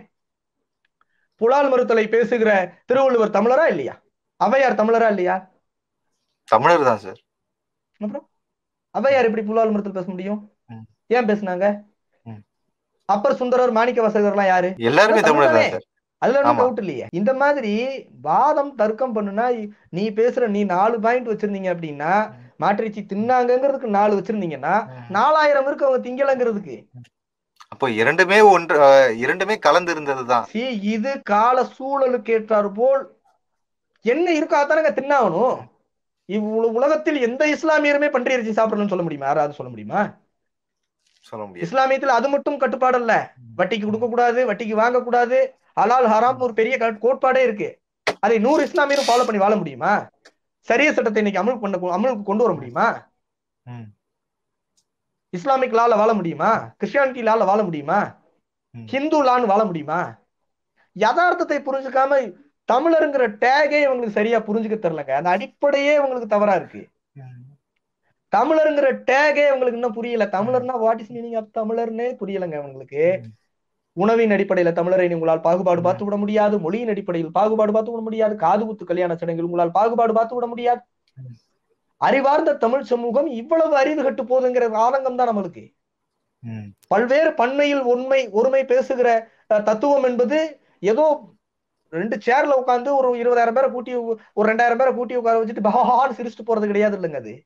புலால் மறுத்தலை பேசுகிற திருவள்ளுவர் தமிழரா இல்லையா ஔவையார் தமிழரா இல்லையா தமிழர் தான் சார் அப்புறம் ஔவையார் எப்படி புலால் மறுத்தல் பேச முடியும் ம். ஏன் பேசுனாங்க ம். அப்பர் சுந்தரர் மாணிக்க வாசகர்லாம் யாரு எல்லாருமே அதான் தமிழர் தான் தமிழரே. சார் அதுல ஒன்றும் ஆமா. டவுட் இல்லையே இந்த மாதிரி வாதம் தர்க்கம் பண்ணுனா நீ பேசுற நீ நாலு பாயிண்ட் வச்சிருந்தீங்க அப்படின்னா மாற்றிச்சு தின்னாங்கங்கிறதுக்கு நாலு வச்சிருந்தீங்கன்னா நாலாயிரம் இருக்கு அவங்க திங்கலங்கிறதுக்கு அப்போ இரண்டுமே ஒன்று அஹ், இரண்டுமே கலந்து இருந்ததுதான் சி இது கால சூழலுக்கு ஏற்றாறு போல் என்ன இருக்கோ அதானங்க தின்னாகணும் இவ்வளவு உலகத்தில் எந்த இஸ்லாமியருமே பன்றி இறைச்சி சாப்பிடணும்னு சொல்ல முடியுமா யாராவது சொல்ல முடியுமா சொல்ல முடியாது இஸ்லாமியத்தில் அது மட்டும் கட்டுப்பாடு அல்ல வட்டிக்கு கொடுக்க கூடாது வட்டிக்கு வாங்க கூடாது ஹலால் ஹராம் ஒரு பெரிய கட்- கோட்பாடே இருக்கு அதை நூறு இஸ்லாமியரும் ஃபாலோ பண்ணி வாழ முடியுமா சரிய சட்டத்தை இன்னைக்கு அமல் பண்ண அமலுக்கு கொண்டு வர முடியுமா ம். இஸ்லாமிக் லால வாழ முடியுமா கிறிஸ்டியானிட்டி லால வாழ முடியுமா ம். ஹிந்து லான்னு வாழ முடியுமா யதார்த்தத்தை புரிஞ்சுக்காம தமிழருங்கிற டேகே இவங்களுக்கு சரியா புரிஞ்சுக்க தெரியலங்க அந்த அடிப்படையே இவங்களுக்கு தவறா இருக்கு தமிழருங்கிற டேகே உங்களுக்கு இன்னும் புரியல தமிழர்னா வாட் இஸ் மீனிங் ஆஃப் தமிழர்னே புரியலங்க உங்களுக்கு உணவின் அடிப்படையில தமிழரை உங்களால் பாகுபாடு பார்த்து விட முடியாது மொழியின் அடிப்படையில் பாகுபாடு பார்த்து விட முடியாது காது குத்து கல்யாண சடங்கில் உங்களால் பாகுபாடு பார்த்து விட முடியாது அறிவார்ந்த தமிழ் சமூகம் இவ்வளவு அறிவு கட்டு போகுதுங்கிற ஆதங்கம் தான் நம்மளுக்கு ம். பல்வேறு பன்மையில் உண்மை ஒருமை பேசுகிற அஹ், தத்துவம் என்பது ஏதோ ரெண்டு சேர்ல உட்காந்து ஒரு இருபதாயிரம் பேரை கூட்டி ஒரு ரெண்டாயிரம் பேரை கூட்டி உட்கார வச்சுட்டு பஹான்னு சிரிச்சுட்டு போறது கிடையாது இல்லைங்க அது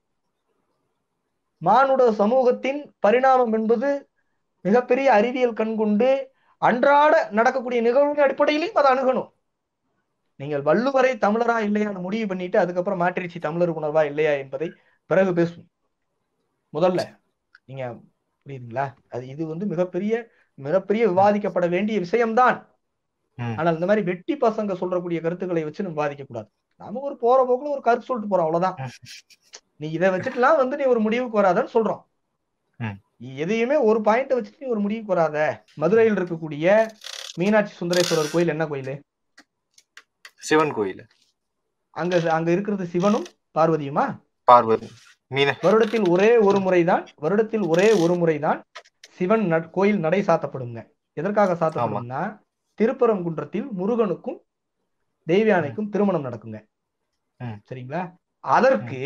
மானுட சமூகத்தின் பரிணாமம் என்பது மிகப்பெரிய அறிவியல் கண்கொண்டு அன்றாட நடக்கக்கூடிய நிகழ்வுகள் அடிப்படையிலையும் அதை அணுகணும் நீங்கள் வள்ளுவரை தமிழரா இல்லையான்னு முடிவு பண்ணிட்டு அதுக்கப்புறம் மாற்றிச்சு தமிழர் உணர்வா இல்லையா என்பதை பிறகு பேசுவோம் முதல்ல நீங்க புரியுதுங்களா அது இது வந்து மிகப்பெரிய மிகப்பெரிய விவாதிக்கப்பட வேண்டிய விஷயம்தான் ம். ஆனால் இந்த மாதிரி வெட்டி பசங்க சொல்றக்கூடிய கருத்துக்களை வச்சு நம்ம விவாதிக்க கூடாது நாம ஒரு போற போக்குல ஒரு கருத்து சொல்லிட்டு போறோம் அவ்வளவுதான் நீ இதை வச்சுட்டுலாம் வந்து நீ ஒரு முடிவுக்கு வராதன்னு சொல்றோம் ம். நீ எதையுமே ஒரு பாயிண்ட வச்சுட்டு நீ ஒரு முடிவுக்கு வராத மதுரையில் இருக்கக்கூடிய மீனாட்சி சுந்தரேஸ்வரர் கோயில் என்ன கோயில் சிவன் கோயில் அங்க அங்க இருக்கிறது சிவனும் பார்வதியுமா பார்வதி மீன வருடத்தில் ஒரே ஒரு முறைதான் வருடத்தில் ஒரே ஒரு முறைதான் சிவன் நட்- கோயில் நடை சாத்தப்படுங்க எதற்காக சாத்தப்படும்னா திருப்பரங்குன்றத்தில் முருகனுக்கும் தெய்வயானைக்கும் திருமணம் நடக்குங்க ம். சரிங்களா அதற்கு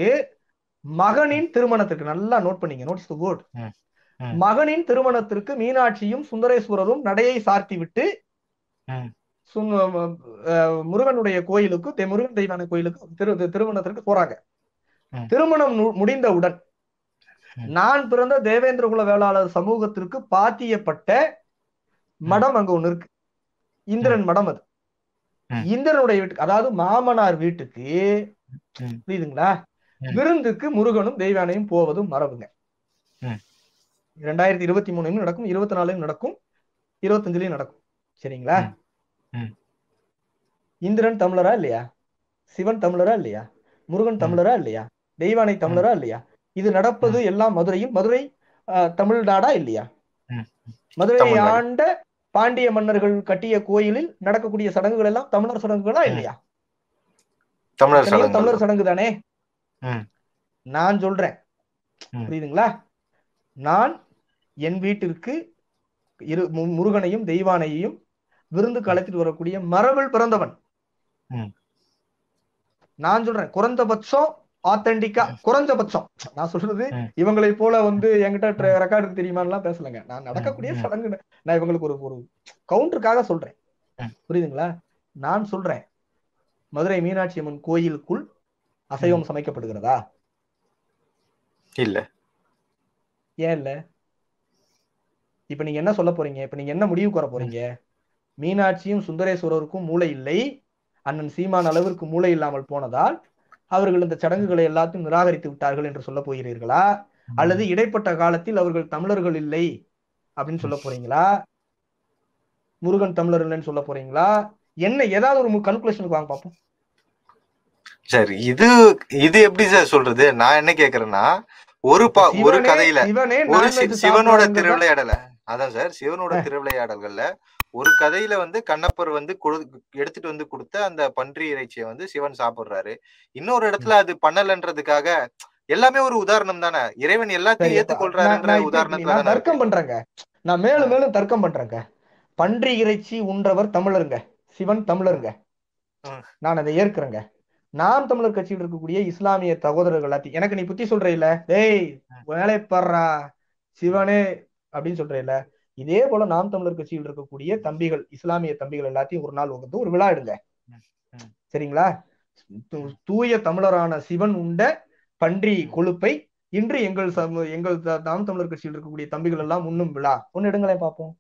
மகனின் திருமணத்திற்கு நல்லா நோட் பண்ணீங்க நோட்ஸ் த வேர்ட் ம். ம். மகனின் திருமணத்திற்கு மீனாட்சியும் சுந்தரேஸ்வரரும் நடையை சார்த்தி விட்டு ம். சுங்க- அஹ் முருகனுடைய கோயிலுக்கு தெ- முருகன் தெய்வானை கோயிலுக்கு திரு திருமணத்திற்கு போறாங்க ம். திருமணம் நு- முடிந்தவுடன் ம். நான் பிறந்த தேவேந்திர குல வேளாளர் சமூகத்திற்கு பாத்தியப்பட்ட மடம் அங்க ஒண்ணு இருக்கு இந்திரன் மடம் அது ம். இந்திரனுடைய வீட்டுக்கு அதாவது மாமனார் வீட்டுக்கு ம். புரியுதுங்களா ம். விருந்துக்கு முருகனும் தெய்வானையும் போவதும் மரபுங்க ம். ரெண்டாயிரத்தி இருபத்தி மூணுலயும் நடக்கும் இருபத்தி நாலுலயும் நடக்கும் இருபத்தஞ்சுலயும் நடக்கும் சரிங்களா ம். ம். இந்திரன் தமிழரா இல்லையா சிவன் தமிழரா இல்லையா முருகன் ம். தமிழரா இல்லையா தெய்வானை தமிழரா இல்லையா இது நடப்பது எல்லாம் மதுரையில் மதுரை ஆஹ், தமிழ்நாடா இல்லையா ம். மதுரையை தமிழ்நாடு. ஆண்ட பாண்டிய மன்னர்கள் கட்டிய கோயிலில் நடக்கக்கூடிய சடங்குகள் எல்லாம் தமிழர் சடங்குகளா ம். இல்லையா தமிழர் எத்தனையோ சடங்கு தமிழர் சடங்கு தானே ம். நான் சொல்றேன் ம். புரியுதுங்களா நான் என் வீட்டிற்கு இரு மு- முருகனையும் தெய்வானையையும் விருந்துக்கு அழைத்துட்டு வரக்கூடிய மரபில் பிறந்தவன் ம். நான் சொல்றேன் குறைந்தபட்சம் ஆத்தென்டிக்கா குறைஞ்சபட்சம் நான் சொல்றது ம். இவங்களை போல வந்து என்கிட்ட ரெக்கார்டு தெரியுமான்லாம் பேசலங்க நான் நடக்கக்கூடிய ம். சடங்கு நான் இவங்களுக்கு ஒரு ஒரு கவுண்டருக்காக சொல்றேன் ம். புரியுதுங்களா நான் சொல்றேன் மதுரை மீனாட்சி அம்மன் கோயிலுக்குள் அசைவம் சமைக்கப்படுகிறதா இல்ல ஏன் இல்ல இப்ப நீங்க என்ன சொல்ல போறீங்க இப்ப நீங்க என்ன முடிவுக்கு வர போறீங்க மீனாட்சியும் சுந்தரேஸ்வரருக்கும் மூளை இல்லை அண்ணன் சீமான் அளவிற்கு மூளை இல்லாமல் போனதால் அவர்கள் இந்த சடங்குகளை எல்லாத்தையும் நிராகரித்து விட்டார்கள் என்று சொல்ல போகிறீர்களா அல்லது இடைப்பட்ட காலத்தில் அவர்கள் தமிழர்கள் இல்லை அப்படின்னு சொல்ல போறீங்களா முருகன் தமிழர் இல்லைன்னு சொல்ல போறீங்களா என்ன ஏதாவது ஒரு கல்குலேஷனுக்கு வாங்க பார்ப்போம் சார் இது இது எப்படி சார் சொல்றது நான் என்ன கேக்குறேன்னா ஒரு பா ஒரு சிவனே- கதையில சிவனே ஒரு non-veg சி- சிவனோட சாப்பிடுறவங்க தான் திருவிளையாடல அதான் சார் சிவனோட திருவிளையாடல்கள்ல ஒரு கதையில வந்து கண்ணப்பர் வந்து கொடு- எடுத்துட்டு வந்து கொடுத்த அந்த பன்றி இறைச்சியை வந்து சிவன் சாப்பிடுறாரு இன்னொரு இடத்துல அது பண்ணலன்றதுக்காக எல்லாமே ஒரு உதாரணம் தானே இறைவன் சரி, எல்லாத்தையும் அப்ப ஏத்துக்கொள்றாருன்ற நான் இப்ப உதாரணத்துல நான் தானே இருக்கு. தர்க்கம் பண்றேங்க நான் மேலும் மேலும் தர்க்கம் பண்றேங்க பன்றி இறைச்சி உன்றவர் தமிழருங்க சிவன் தமிழருங்க ம். நான் அதை ஏற்கிறேங்க நாம் தமிழர் கட்சியில் இருக்கக்கூடிய இஸ்லாமிய சகோதரர்கள் எல்லாத்தையும் எனக்கு நீ புத்தி சொல்ற இல்ல டேய் வேலை படுறா சிவனே அப்படின்னு சொல்ற இல்ல இதே போல நாம் தமிழர் கட்சியில் இருக்கக்கூடிய தம்பிகள் இஸ்லாமிய தம்பிகள் எல்லாத்தையும் ஒரு நாள் வந்து ஒரு விழா எடுங்க ம். சரிங்களா தூ- தூய தமிழரான சிவன் உண்ட பன்றி கொழுப்பை இன்று எங்கள் சம- எங்கள் த- நாம் தமிழர் கட்சியில் இருக்கக்கூடிய தம்பிகள் எல்லாம் உண்ணும் விழா ஒன்னு எடுங்களேன் பார்ப்போம்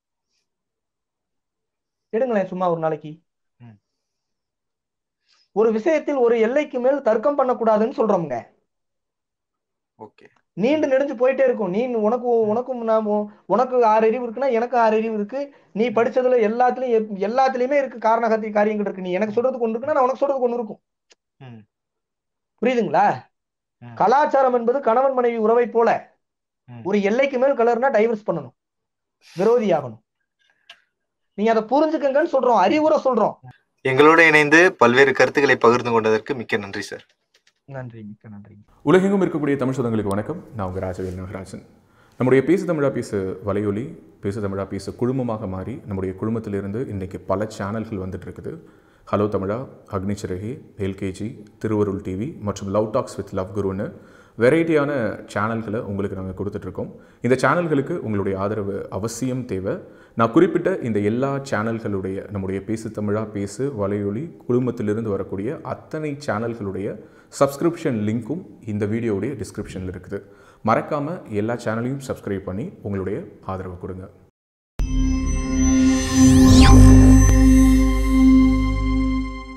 எடுங்களேன் சும்மா ஒரு நாளைக்கு ம். ஒரு விஷயத்தில் ஒரு எல்லைக்கு மேல் தர்க்கம் பண்ணக்கூடாதுன்னு சொல்றோம்ங்க ஓகே நீண்டு நெடுஞ்சு போயிட்டே இருக்கும் நீ உனக்கு உனக்கும் நாம உனக்கு ஆறு அறிவு இருக்குன்னா எனக்கு ஆறு அறிவு இருக்கு நீ படிச்சதுல எல்லாத்துலயும் எப்- எல்லாத்துலயுமே இருக்கு காரணகத்தி காரியங்கள் இருக்கு நீ எனக்கு சொல்றது கொண்டு இருக்குன்னா நான் உனக்கு சொல்றது கொண்டு இருக்கும் ம். புரியுதுங்களா ம். கலாச்சாரம் என்பது கணவன் மனைவி உறவை போல ம். ஒரு எல்லைக்கு மேல் கலர்னா டைவர்ஸ் பண்ணணும் விரோதி ஆகணும் நீங்க அதை புரிஞ்சுக்கங்கன்னு சொல்றோம் அறிவுரை சொல்றோம் எங்களோட இணைந்து பல்வேறு கருத்துக்களை பகிர்ந்து கொண்டதற்கு மிக்க நன்றி சார் நன்றி மிக்க நன்றி உலகெங்கும் இருக்கக்கூடிய தமிழ் சொந்தங்களுக்கு வணக்கம் நான் உங்கள் ராஜவேல் நாகராஜன் நம்முடைய பேசு தமிழா பேசு வலையொலி பேசு தமிழா பேசு குழுமமாக மாறி நம்முடைய குழுமத்திலிருந்து இன்றைக்கி பல சேனல்கள் வந்துட்டு இருக்குது ஹலோ தமிழா அக்னிச்சிறகி எல்கேஜி திருவருள் டிவி மற்றும் லவ் டாக்ஸ் வித் லவ் குருன்னு வெரைட்டியான சேனல்களை உங்களுக்கு நாங்கள் கொடுத்துட்ருக்கோம் இந்த சேனல்களுக்கு உங்களுடைய ஆதரவு அவசியம் தேவை நான் குறிப்பிட்ட இந்த எல்லா சேனல்களுடைய நம்முடைய பேசு தமிழா பேசு வலையொலி குழுமத்திலிருந்து வரக்கூடிய அத்தனை சேனல்களுடைய சப்ஸ்கிரிப்ஷன் லிங்க்கும் இந்த வீடியோவுடைய டிஸ்கிரிப்ஷனில் இருக்குது மறக்காமல் எல்லா சேனலையும் சப்ஸ்கிரைப் பண்ணி உங்களுடைய ஆதரவு கொடுங்க